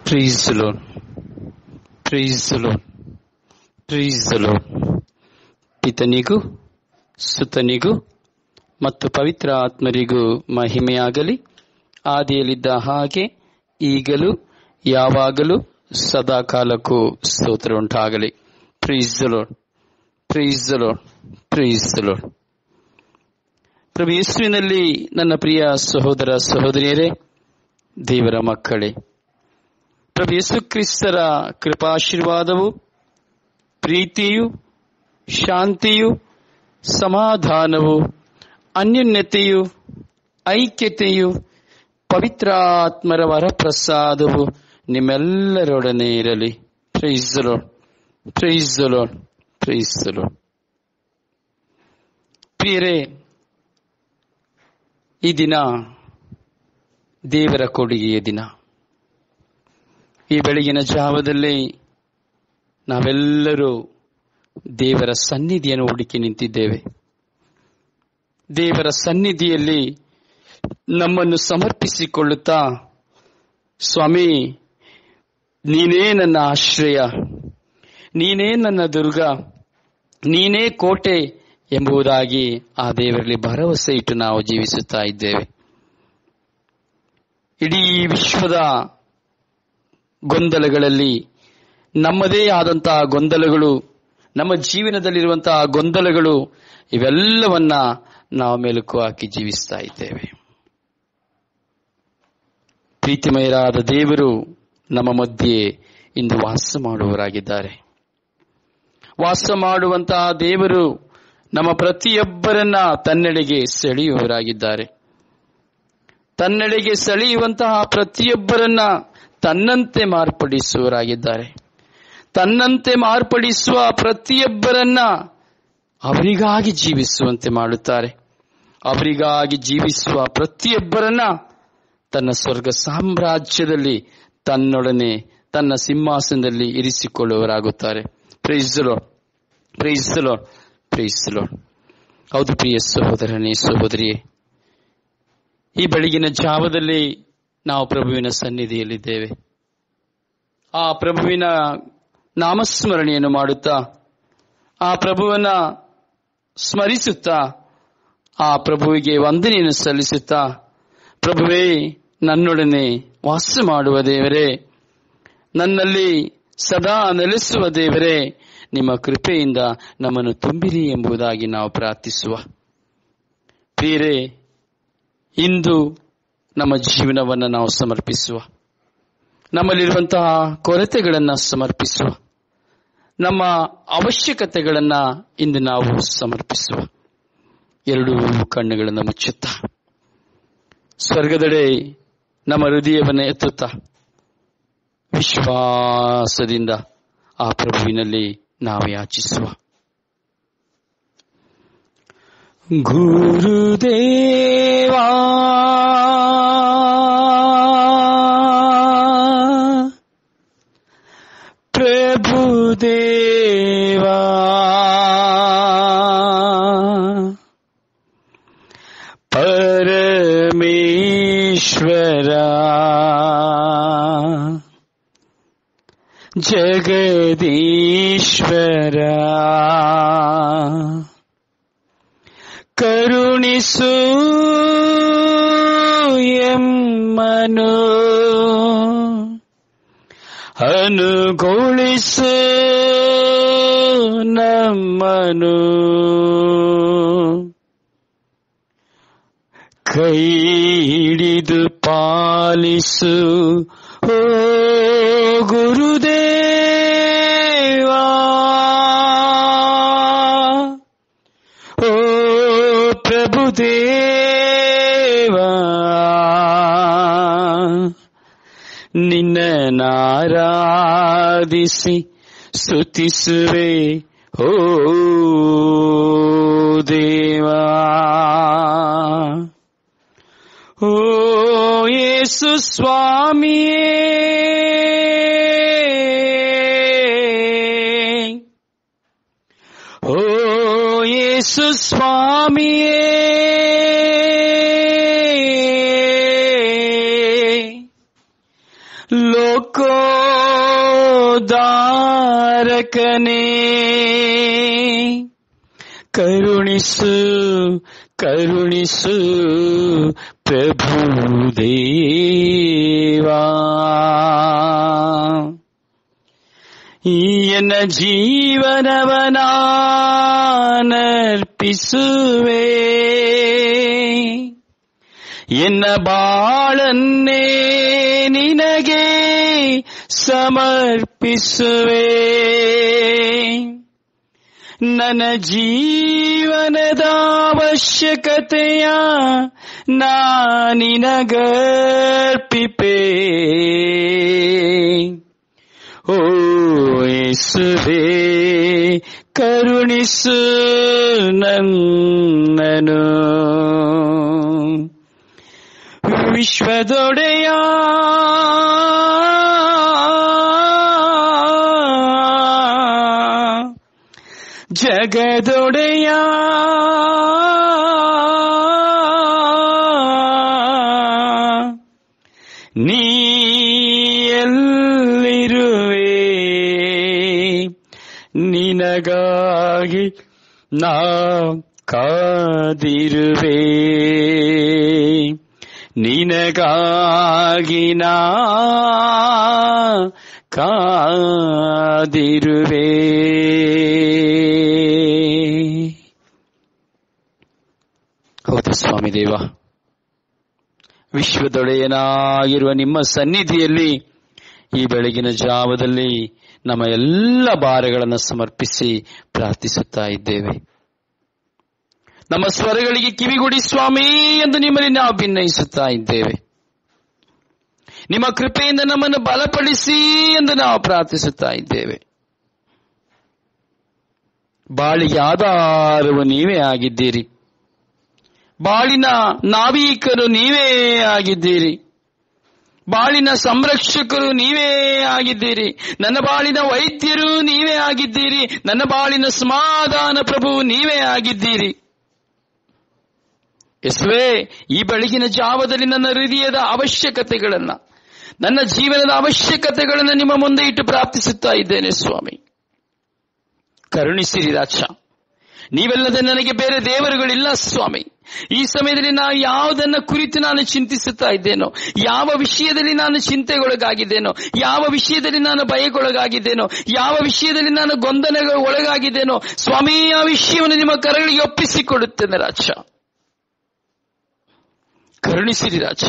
Praise the Lord. Praise the Lord. Praise the Lord. ಪಿತನಿಗೂ ಸುತನಿಗೂ ಮತ್ತು ಪವಿತ್ರ ಆತ್ಮರಿಗೂ ಮಹಿಮೆಯಾಗಲಿ ಆದಿಯಲ್ಲಿದ್ದ ಹಾಗೆ ಈಗಲೂ ಯಾವಾಗಲೂ ಸದಾ ಕಾಲಕ್ಕೂ ಸ್ತೋತ್ರ ಉಂಟಾಗಲಿ praise the lord praise the lord praise the lord ಪ್ರಭು ಯೇಸುವಿನಲ್ಲಿ ನನ್ನ ಪ್ರಿಯ ಸಹೋದರ ಸಹೋದರಿಯರೇ ದೇವರ ಮಕ್ಕಳೇ ಪ್ರಭು ಯೇಸು ಕ್ರಿಸ್ತರ ಕೃಪಾಶೀರ್ವಾದವು ಪ್ರೀತಿಯು ಶಾಂತಿಯು ಸಮಾಧಾನವು ಅನ್ಯೋನ್ಯತೆಯು ಐಕ್ಯತೆಯು ಪವಿತ್ರಾತ್ಮರ ವರಪ್ರಸಾದವು ನಿಮ್ಮೆಲ್ಲರೊಡನೆ ಇರಲಿ praise lord praise lord praise lord ಪ್ರಿಯರೇ ಈ ದಿನ ದೇವರ ಕೊಡುಗೆಯ ದಿನ ಈ ಬೆಳಗಿನ ಜಾವದಲ್ಲಿ ನಾವೆಲ್ಲರೂ ದೇವರ ಸನ್ನಿಧಿಯನ್ನು ಹುಡುಕಿ ನಿಂತಿದ್ದೇವೆ ದೇವರ ಸನ್ನಿಧಿಯಲ್ಲಿ ನಮ್ಮನ್ನು ಸಮರ್ಪಿಸಿಕೊಳ್ಳುತ್ತಾ ಸ್ವಾಮಿ ನೀನೇ ನನ್ನ ಆಶ್ರಯ ನೀನೇ ನನ್ನ ದುರ್ಗ ನೀನೇ ಕೋಟೆ ಎಂಬುದಾಗಿ ಆ ದೇವರಲ್ಲಿ ಭರವಸೆ ಇಟ್ಟು ನಾವು ಜೀವಿಸುತ್ತಾ ಇದ್ದೇವೆ ಇಡೀ ವಿಶ್ವದ ಗೊಂದಲಗಳಲ್ಲಿ ನಮ್ಮದೇ ಆದಂತಹ ಗೊಂದಲಗಳು ನಮ್ಮ ಜೀವನದಲ್ಲಿರುವಂತಹ ಗೊಂದಲಗಳು ಇವೆಲ್ಲವನ್ನ ನಾವು ಮೆಲುಕು ಹಾಕಿ ಜೀವಿಸ್ತಾ ಇದ್ದೇವೆ ಪ್ರೀತಿಮಯರಾದ ದೇವರು ನಮ್ಮ ಮಧ್ಯೆ ಇಂದು ವಾಸ ಮಾಡುವವರಾಗಿದ್ದಾರೆ ವಾಸ ಮಾಡುವಂತಹ ದೇವರು ನಮ್ಮ ಪ್ರತಿಯೊಬ್ಬರನ್ನ ತನ್ನೆಡೆಗೆ ಸೆಳೆಯುವವರಾಗಿದ್ದಾರೆ ತನ್ನೆಡೆಗೆ ಸೆಳೆಯುವಂತಹ ಪ್ರತಿಯೊಬ್ಬರನ್ನ ತನ್ನಂತೆ ಮಾರ್ಪಡಿಸುವವರಾಗಿದ್ದಾರೆ ತನ್ನಂತೆ ಮಾರ್ಪಡಿಸುವ ಪ್ರತಿಯೊಬ್ಬರನ್ನ ಅವರಿಗಾಗಿ ಜೀವಿಸುವಂತೆ ಮಾಡುತ್ತಾರೆ ಅವರಿಗಾಗಿ ಜೀವಿಸುವ ಪ್ರತಿಯೊಬ್ಬರನ್ನ ತನ್ನ ಸ್ವರ್ಗ ಸಾಮ್ರಾಜ್ಯದಲ್ಲಿ ತನ್ನೊಡನೆ ತನ್ನ ಸಿಂಹಾಸನದಲ್ಲಿ ಇರಿಸಿಕೊಳ್ಳುವವರಾಗುತ್ತಾರೆ ಪ್ರೈಸಲೋ ಪ್ರೈಸಲೋ ಪ್ರೈಸಲೋ ಹೌದು ಪ್ರಿಯ ಸಹೋದರನೇ ಸಹೋದರಿಯೇ ಈ ಬೆಳಗಿನ ಜಾವದಲ್ಲಿ ನಾವು ಪ್ರಭುವಿನ ಸನ್ನಿಧಿಯಲ್ಲಿದ್ದೇವೆ ಆ ಪ್ರಭುವಿನ ನಾಮಸ್ಮರಣೆಯನ್ನು ಮಾಡುತ್ತಾ ಆ ಪ್ರಭುವನ್ನ ಸ್ಮರಿಸುತ್ತಾ ಆ ಪ್ರಭುವಿಗೆ ವಂದನೆಯನ್ನು ಸಲ್ಲಿಸುತ್ತಾ ಪ್ರಭುವೇ ನನ್ನೊಡನೆ ವಾಸ ಮಾಡುವ ದೇವರೇ ನನ್ನಲ್ಲಿ ಸದಾ ನೆಲೆಸುವ ದೇವರೇ ನಿಮ್ಮ ಕೃಪೆಯಿಂದ ನಮ್ಮನ್ನು ತುಂಬಿರಿ ಎಂಬುದಾಗಿ ನಾವು ಪ್ರಾರ್ಥಿಸುವ ಪ್ರಿಯರೇ ಇಂದು ನಮ್ಮ ಜೀವನವನ್ನು ನಾವು ಸಮರ್ಪಿಸುವ ನಮ್ಮಲ್ಲಿರುವಂತಹ ಕೊರತೆಗಳನ್ನು ಸಮರ್ಪಿಸುವ ನಮ್ಮ ಅವಶ್ಯಕತೆಗಳನ್ನ ಇಂದು ನಾವು ಸಮರ್ಪಿಸುವ ಎರಡೂ ಕಣ್ಣುಗಳನ್ನು ಮುಚ್ಚುತ್ತಾ ಸ್ವರ್ಗದೆಡೆ ನಮ್ಮ ಹೃದಯವನ್ನು ಎತ್ತುತ್ತಾ ವಿಶ್ವಾಸದಿಂದ ಆ ಪ್ರಭುವಿನಲ್ಲಿ ನಾವು ಯಾಚಿಸುವ ಗುರುದೇವಾ ಪ್ರಭುದೇವಾ ಪರಮೇಶ್ವರ ಜಗದೀಶ್ವರ ಕರುಣಿಸು ಎಮ್ಮನು ಅನುಗೊಳಿಸು ನಮ್ಮನು ಕೈ ಹಿಡಿದು ಪಾಲಿಸು ಓ ಗುರುದೇವಾ ಓ ಪ್ರಭುದೇವಾ ನಿನ್ನ ನಾರಾಧಿಸಿ ಸ್ತುತಿಸುವೆ ಓ ದೇವಾ ಓ ಯೇಸು ಸ್ವಾಮಿಯೇ ಓ ಯೇಸು ಸ್ವಾಮಿಯೇ ಲೋಕೋದಾರಕನೇ ಕರುಣಿಸು ಕರುಣಿಸು ಪ್ರಭು ದೇವಾ ಈ ಎನ್ನ ಜೀವನವನಾನರ್ಪಿಸುವೆ ಎನ್ನ ಬಾಳನ್ನೇ ನಿನಗೆ ಸಮರ್ಪಿಸುವೆ ನನ್ನ ಜೀವನದ ಅವಶ್ಯಕತೆಯ ನಾನಿನಗರ್ಪಿಪೆ ಓ ಯೇಸುವೆ ಕರುಣಿಸು ನನ್ನನು ವಿಶ್ವದೊಡೆಯ ಜಗದೊಡೆಯ ನೀ ಎಲ್ಲಿರುವೆ ನಿನಗಾಗಿ ನಾ ಕಾದಿರುವೆ ನಿನಗಾಗಿ ನಾ ಕಾದಿರುವೆ ಹೌದು ಸ್ವಾಮಿ ದೇವ ವಿಶ್ವದೊಡೆಯನಾಗಿರುವ ನಿಮ್ಮ ಸನ್ನಿಧಿಯಲ್ಲಿ ಈ ಬೆಳಗಿನ ಜಾವದಲ್ಲಿ ನಮ್ಮ ಎಲ್ಲ ಭಾರಗಳನ್ನು ಸಮರ್ಪಿಸಿ ಪ್ರಾರ್ಥಿಸುತ್ತಾ ಇದ್ದೇವೆ ನಮ್ಮ ಸ್ವರಗಳಿಗೆ ಕಿವಿಗುಡಿ ಸ್ವಾಮಿ ಎಂದು ನಿಮ್ಮಲ್ಲಿ ನಾವು ಭಿನ್ನಯಿಸುತ್ತಾ ಇದ್ದೇವೆ ನಿಮ್ಮ ಕೃಪೆಯಿಂದ ನಮ್ಮನ್ನು ಬಲಪಡಿಸಿ ಎಂದು ನಾವು ಪ್ರಾರ್ಥಿಸುತ್ತಾ ಇದ್ದೇವೆ ಬಾಳಿಗೆ ಆಧಾರವು ನೀವೇ ಆಗಿದ್ದೀರಿ ಬಾಳಿನ ನಾವೀಕರು ನೀವೇ ಆಗಿದ್ದೀರಿ ಬಾಳಿನ ಸಂರಕ್ಷಕರು ನೀವೇ ಆಗಿದ್ದೀರಿ ನನ್ನ ಬಾಳಿನ ವೈದ್ಯರು ನೀವೇ ಆಗಿದ್ದೀರಿ ನನ್ನ ಬಾಳಿನ ಸಮಾಧಾನ ಪ್ರಭು ನೀವೇ ಆಗಿದ್ದೀರಿ ಎಸ್ವೇ ಈ ಬೆಳಗಿನ ಜಾವದಲ್ಲಿ ನನ್ನ ಹೃದಯದ ಅವಶ್ಯಕತೆಗಳನ್ನ ನನ್ನ ಜೀವನದ ಅವಶ್ಯಕತೆಗಳನ್ನು ನಿಮ್ಮ ಮುಂದೆ ಇಟ್ಟು ಪ್ರಾರ್ಥಿಸುತ್ತಾ ಇದ್ದೇನೆ ಸ್ವಾಮಿ ಕರುಣಿಸಿರಿ ರಾಜ ನೀವೆಲ್ಲದೆ ನನಗೆ ಬೇರೆ ದೇವರುಗಳಿಲ್ಲ ಸ್ವಾಮಿ ಈ ಸಮಯದಲ್ಲಿ ನಾನು ಯಾವುದನ್ನ ಕುರಿತು ನಾನು ಚಿಂತಿಸುತ್ತಾ ಇದ್ದೇನೋ ಯಾವ ವಿಷಯದಲ್ಲಿ ನಾನು ಚಿಂತೆಗೊಳಗಾಗಿದ್ದೇನೋ ಯಾವ ವಿಷಯದಲ್ಲಿ ನಾನು ಭಯಕ್ಕೊಳಗಾಗಿದ್ದೇನೋ ಯಾವ ವಿಷಯದಲ್ಲಿ ನಾನು ಗೊಂದಲಗಳ ಒಳಗಾಗಿದ್ದೇನೋ ಸ್ವಾಮಿ ಆ ವಿಷಯವನ್ನು ನಿಮ್ಮ ಕರಗಳಿಗೆ ಒಪ್ಪಿಸಿಕೊಡುತ್ತೇನೆ ರಾಜ ಕರುಣಿಸಿರಿ ರಾಜ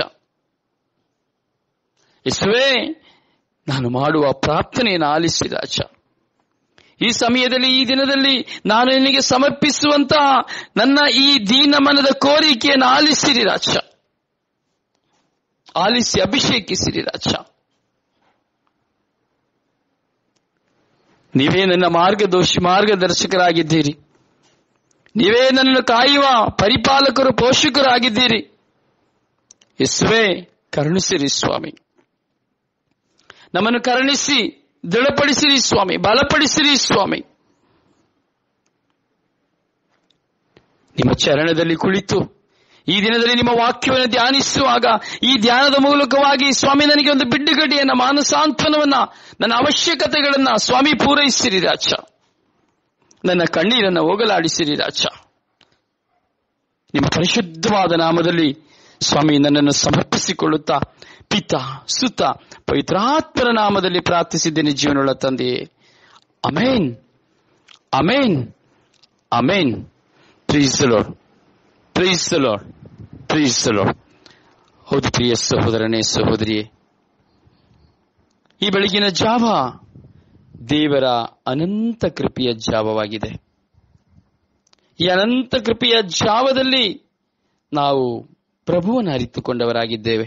ಯೇಸುವೇ ನಾನು ಮಾಡುವ ಪ್ರಾರ್ಥನೆಯನ್ನು ಆಲಿಸಿ ರಾಜ ಈ ಸಮಯದಲ್ಲಿ ಈ ದಿನದಲ್ಲಿ ನಾನು ನಿನಗೆ ಸಮರ್ಪಿಸುವಂತಹ ನನ್ನ ಈ ದೀನ ಮನದ ಕೋರಿಕೆಯನ್ನು ಆಲಿಸಿರಿ ರಾಜ ಆಲಿಸಿ ಅಭಿಷೇಕಿಸಿರಿ ರಾಜ ನೀವೇ ನನ್ನ ಮಾರ್ಗದೋಷಿ ಮಾರ್ಗದರ್ಶಕರಾಗಿದ್ದೀರಿ ನೀವೇ ನನ್ನನ್ನು ಕಾಯುವ ಪರಿಪಾಲಕರು ಪೋಷಕರಾಗಿದ್ದೀರಿ ಯೇಸುವೇ ಕರುಣಿಸಿರಿ ಸ್ವಾಮಿ ನಮ್ಮನ್ನು ಕರುಣಿಸಿ ದೃಢಪಡಿಸಿರಿ ಸ್ವಾಮಿ ಬಲಪಡಿಸಿರಿ ಸ್ವಾಮಿ ನಿಮ್ಮ ಚರಣದಲ್ಲಿ ಕುಳಿತು ಈ ದಿನದಲ್ಲಿ ನಿಮ್ಮ ವಾಕ್ಯವನ್ನು ಧ್ಯಾನಿಸುವಾಗ ಈ ಧ್ಯಾನದ ಮೂಲಕವಾಗಿ ಸ್ವಾಮಿ ನನಗೆ ಒಂದು ಬಿಡ್ಡುಗಡಿಯನ್ನ ಮಾನಸಾಂತ್ವನವನ್ನ ನನ್ನ ಅವಶ್ಯಕತೆಗಳನ್ನ ಸ್ವಾಮಿ ಪೂರೈಸಿರಿ ರಾಜ ನನ್ನ ಕಣ್ಣೀರನ್ನ ಹೋಗಲಾಡಿಸಿರಿ ರಾಜ ನಿಮ್ಮ ಪರಿಶುದ್ಧವಾದ ನಾಮದಲ್ಲಿ ಸ್ವಾಮಿ ನನ್ನನ್ನು ಸಮರ್ಪಿಸಿಕೊಳ್ಳುತ್ತಾ ಪಿತ ಸುತ ಪವಿತ್ರಾತ್ಮರ ನಾಮದಲ್ಲಿ ಪ್ರಾರ್ಥಿಸಿದ್ದೇನೆ ಜೀವನವುಳ್ಳ ತಂದೆಯೇ amen amen amen praise lord praise lord praise lord ಹೌದು ಪ್ರಿಯ ಸಹೋದರನೇ ಸಹೋದರಿಯೇ ಈ ಬೆಳಗಿನ ಜಾವ ದೇವರ ಅನಂತ ಕೃಪೆಯ ಜಾವವಾಗಿದೆ ಈ ಅನಂತ ಕೃಪೆಯ ಜಾವದಲ್ಲಿ ನಾವು ಪ್ರಭುವನ್ನು ಅರಿತುಕೊಂಡವರಾಗಿದ್ದೇವೆ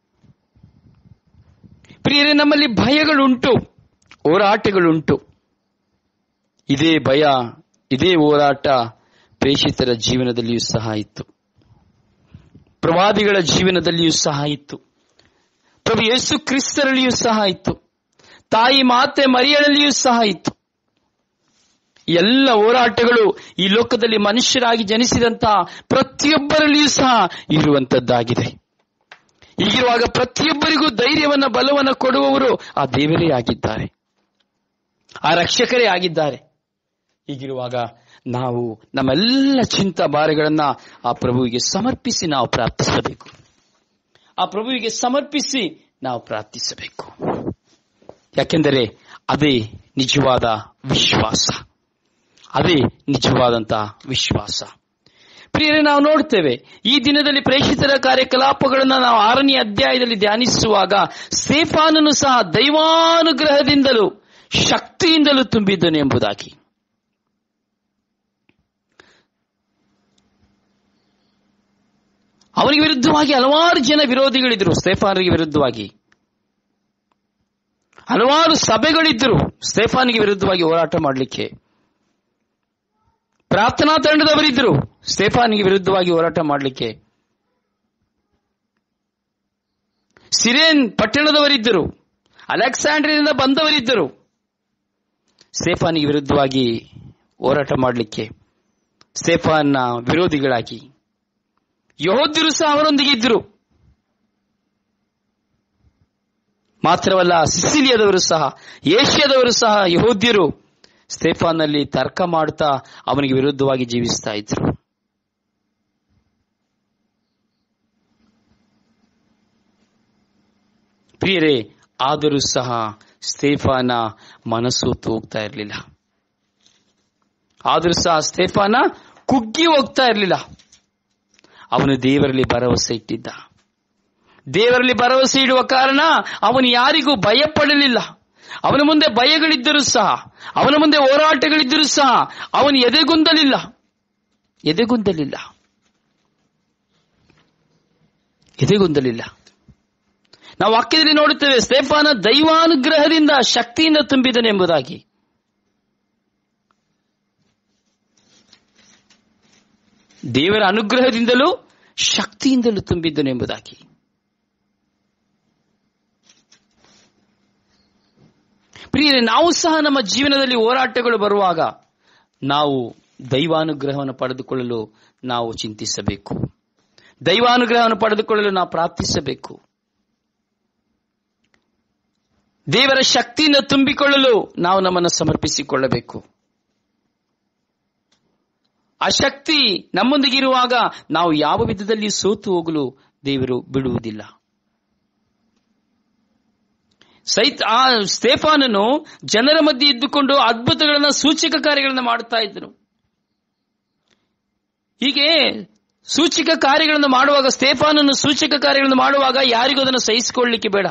ಪ್ರಿಯರೇ ನಮ್ಮಲ್ಲಿ ಭಯಗಳುಂಟು ಹೋರಾಟಗಳುಂಟು ಇದೇ ಭಯ ಇದೇ ಹೋರಾಟ ಪ್ರೇಷಿತರ ಜೀವನದಲ್ಲಿಯೂ ಸಹ ಇತ್ತು ಪ್ರವಾದಿಗಳ ಜೀವನದಲ್ಲಿಯೂ ಸಹ ಇತ್ತು ಪ್ರಭು ಯೇಸು ಕ್ರಿಸ್ತರಲ್ಲಿಯೂ ಸಹ ಇತ್ತು ತಾಯಿ ಮಾತೆ ಮರಿಯಳಲ್ಲಿಯೂ ಸಹ ಇತ್ತು ಎಲ್ಲ ಹೋರಾಟಗಳು ಈ ಲೋಕದಲ್ಲಿ ಮನುಷ್ಯರಾಗಿ ಜನಿಸಿದಂತಹ ಪ್ರತಿಯೊಬ್ಬರಲ್ಲಿಯೂ ಸಹ ಇರುವಂತದ್ದಾಗಿದೆ ಹೀಗಿರುವಾಗ ಪ್ರತಿಯೊಬ್ಬರಿಗೂ ಧೈರ್ಯವನ್ನ ಬಲವನ್ನ ಕೊಡುವವರು ಆ ದೇವರೇ ಆಗಿದ್ದಾರೆ ಆ ರಕ್ಷಕರೇ ಆಗಿದ್ದಾರೆ ಹೀಗಿರುವಾಗ ನಾವು ನಮ್ಮೆಲ್ಲ ಚಿಂತ ಭಾರಗಳನ್ನ ಆ ಪ್ರಭುವಿಗೆ ಸಮರ್ಪಿಸಿ ನಾವು ಪ್ರಾರ್ಥಿಸಬೇಕು ಆ ಪ್ರಭುವಿಗೆ ಸಮರ್ಪಿಸಿ ನಾವು ಪ್ರಾರ್ಥಿಸಬೇಕು ಯಾಕೆಂದರೆ ಅದೇ ನಿಜವಾದ ವಿಶ್ವಾಸ ಅದೇ ನಿಜವಾದಂತಹ ವಿಶ್ವಾಸ ಪ್ರಿಯರೇ ನಾವು ನೋಡ್ತೇವೆ ಈ ದಿನದಲ್ಲಿ ಪ್ರೇಷಿತರ ಕಾರ್ಯಕಲಾಪಗಳನ್ನು ನಾವು ಆರನೇ ಅಧ್ಯಾಯದಲ್ಲಿ ಧ್ಯಾನಿಸುವಾಗ ಸೇಫಾನನು ಸಹ ದೈವಾನುಗ್ರಹದಿಂದಲೂ ಶಕ್ತಿಯಿಂದಲೂ ತುಂಬಿದ್ದನು ಎಂಬುದಾಗಿ ಅವನಿಗೆ ವಿರುದ್ಧವಾಗಿ ಹಲವಾರು ಜನ ವಿರೋಧಿಗಳಿದ್ರು ಸ್ಟೇಫಾನಿಗೆ ವಿರುದ್ಧವಾಗಿ ಹಲವಾರು ಸಭೆಗಳಿದ್ದರು ಸ್ಟೇಫಾನಿಗೆ ವಿರುದ್ಧವಾಗಿ ಹೋರಾಟ ಮಾಡಲಿಕ್ಕೆ ಪ್ರಾರ್ಥನಾ ತಂಡದವರಿದ್ದರು ಸ್ಟೇಫಾನಿಗೆ ವಿರುದ್ಧವಾಗಿ ಹೋರಾಟ ಮಾಡಲಿಕ್ಕೆ ಸಿರೇನ್ ಪಟ್ಟಣದವರಿದ್ದರು ಅಲೆಕ್ಸಾಂಡ್ರಿಯಿಂದ ಬಂದವರಿದ್ದರು ಸ್ಟೇಫಾನಿಗೆ ವಿರುದ್ಧವಾಗಿ ಹೋರಾಟ ಮಾಡಲಿಕ್ಕೆ ಸ್ಟೇಫಾನ್ನ ವಿರೋಧಿಗಳಾಗಿ ಯಹೋದ್ಯರು ಸಹ ಅವರೊಂದಿಗೆ ಇದ್ದರು ಮಾತ್ರವಲ್ಲ ಸಿಸಿಲಿಯದವರು ಸಹ ಏಷ್ಯಾದವರು ಸಹ ಯಹೋದ್ಯರು ಸ್ಟೇಫಾನ್ನಲ್ಲಿ ತರ್ಕ ಮಾಡ್ತಾ ಅವನಿಗೆ ವಿರುದ್ಧವಾಗಿ ಜೀವಿಸ್ತಾ ಇದ್ರು ಪ್ರಿಯರೇ ಆದರೂ ಸಹ ಸ್ಟೇಫಾನ ಮನಸ್ಸು ಹೋಗ್ತಾ ಇರಲಿಲ್ಲ ಆದರೂ ಸಹ ಸ್ಟೇಫಾನ ಕುಗ್ಗಿ ಹೋಗ್ತಾ ಇರಲಿಲ್ಲ ಅವನು ದೇವರಲ್ಲಿ ಭರವಸೆ ಇಟ್ಟಿದ್ದ ದೇವರಲ್ಲಿ ಭರವಸೆ ಇಡುವ ಕಾರಣ ಅವನು ಯಾರಿಗೂ ಭಯಪಡಲಿಲ್ಲ ಅವನ ಮುಂದೆ ಭಯಗಳಿದ್ದರೂ ಸಹ ಅವನ ಮುಂದೆ ಹೋರಾಟಗಳಿದ್ದರೂ ಸಹ ಅವನು ಎದೆಗುಂದಲಿಲ್ಲ ಎದೆಗುಂದಲಿಲ್ಲ ಎದೆಗುಂದಲಿಲ್ಲ ನಾವು ವಾಕ್ಯದಲ್ಲಿ ನೋಡುತ್ತೇವೆ ಸ್ಟೇಫಾನ ದೈವಾನುಗ್ರಹದಿಂದ ಶಕ್ತಿಯಿಂದ ತುಂಬಿದನೆಂಬುದಾಗಿ ದೇವರ ಅನುಗ್ರಹದಿಂದಲೂ ಶಕ್ತಿಯಿಂದಲೂ ತುಂಬಿದ್ದನೆಂಬುದಾಗಿ ಪ್ರಿಯರೇ ನಾವು ಸಹ ನಮ್ಮ ಜೀವನದಲ್ಲಿ ಹೋರಾಟಗಳು ಬರುವಾಗ ನಾವು ದೈವಾನುಗ್ರಹವನ್ನು ಪಡೆದುಕೊಳ್ಳಲು ನಾವು ಚಿಂತಿಸಬೇಕು ದೈವಾನುಗ್ರಹವನ್ನು ಪಡೆದುಕೊಳ್ಳಲು ನಾವು ಪ್ರಾರ್ಥಿಸಬೇಕು ದೇವರ ಶಕ್ತಿಯಿಂದ ತುಂಬಿಕೊಳ್ಳಲು ನಾವು ನಮ್ಮನ್ನು ಸಮರ್ಪಿಸಿಕೊಳ್ಳಬೇಕು ಆ ಶಕ್ತಿ ನಮ್ಮೊಂದಿಗಿರುವಾಗ ನಾವು ಯಾವ ವಿಧದಲ್ಲಿ ಸೋತು ಹೋಗಲು ದೇವರು ಬಿಡುವುದಿಲ್ಲ ಸೈತ್ ಆ ಸ್ಟೇಫಾನನು ಜನರ ಮಧ್ಯೆ ಇದ್ದುಕೊಂಡು ಅದ್ಭುತಗಳನ್ನ ಸೂಚಕ ಕಾರ್ಯಗಳನ್ನ ಮಾಡುತ್ತಾ ಇದ್ದನು ಹೀಗೆ ಸೂಚಕ ಕಾರ್ಯಗಳನ್ನು ಮಾಡುವಾಗ ಸ್ಟೇಫಾನನು ಸೂಚಕ ಕಾರ್ಯಗಳನ್ನು ಮಾಡುವಾಗ ಯಾರಿಗೂ ಅದನ್ನು ಸಹಿಸಿಕೊಳ್ಳಲಿಕ್ಕೆ ಬೇಡ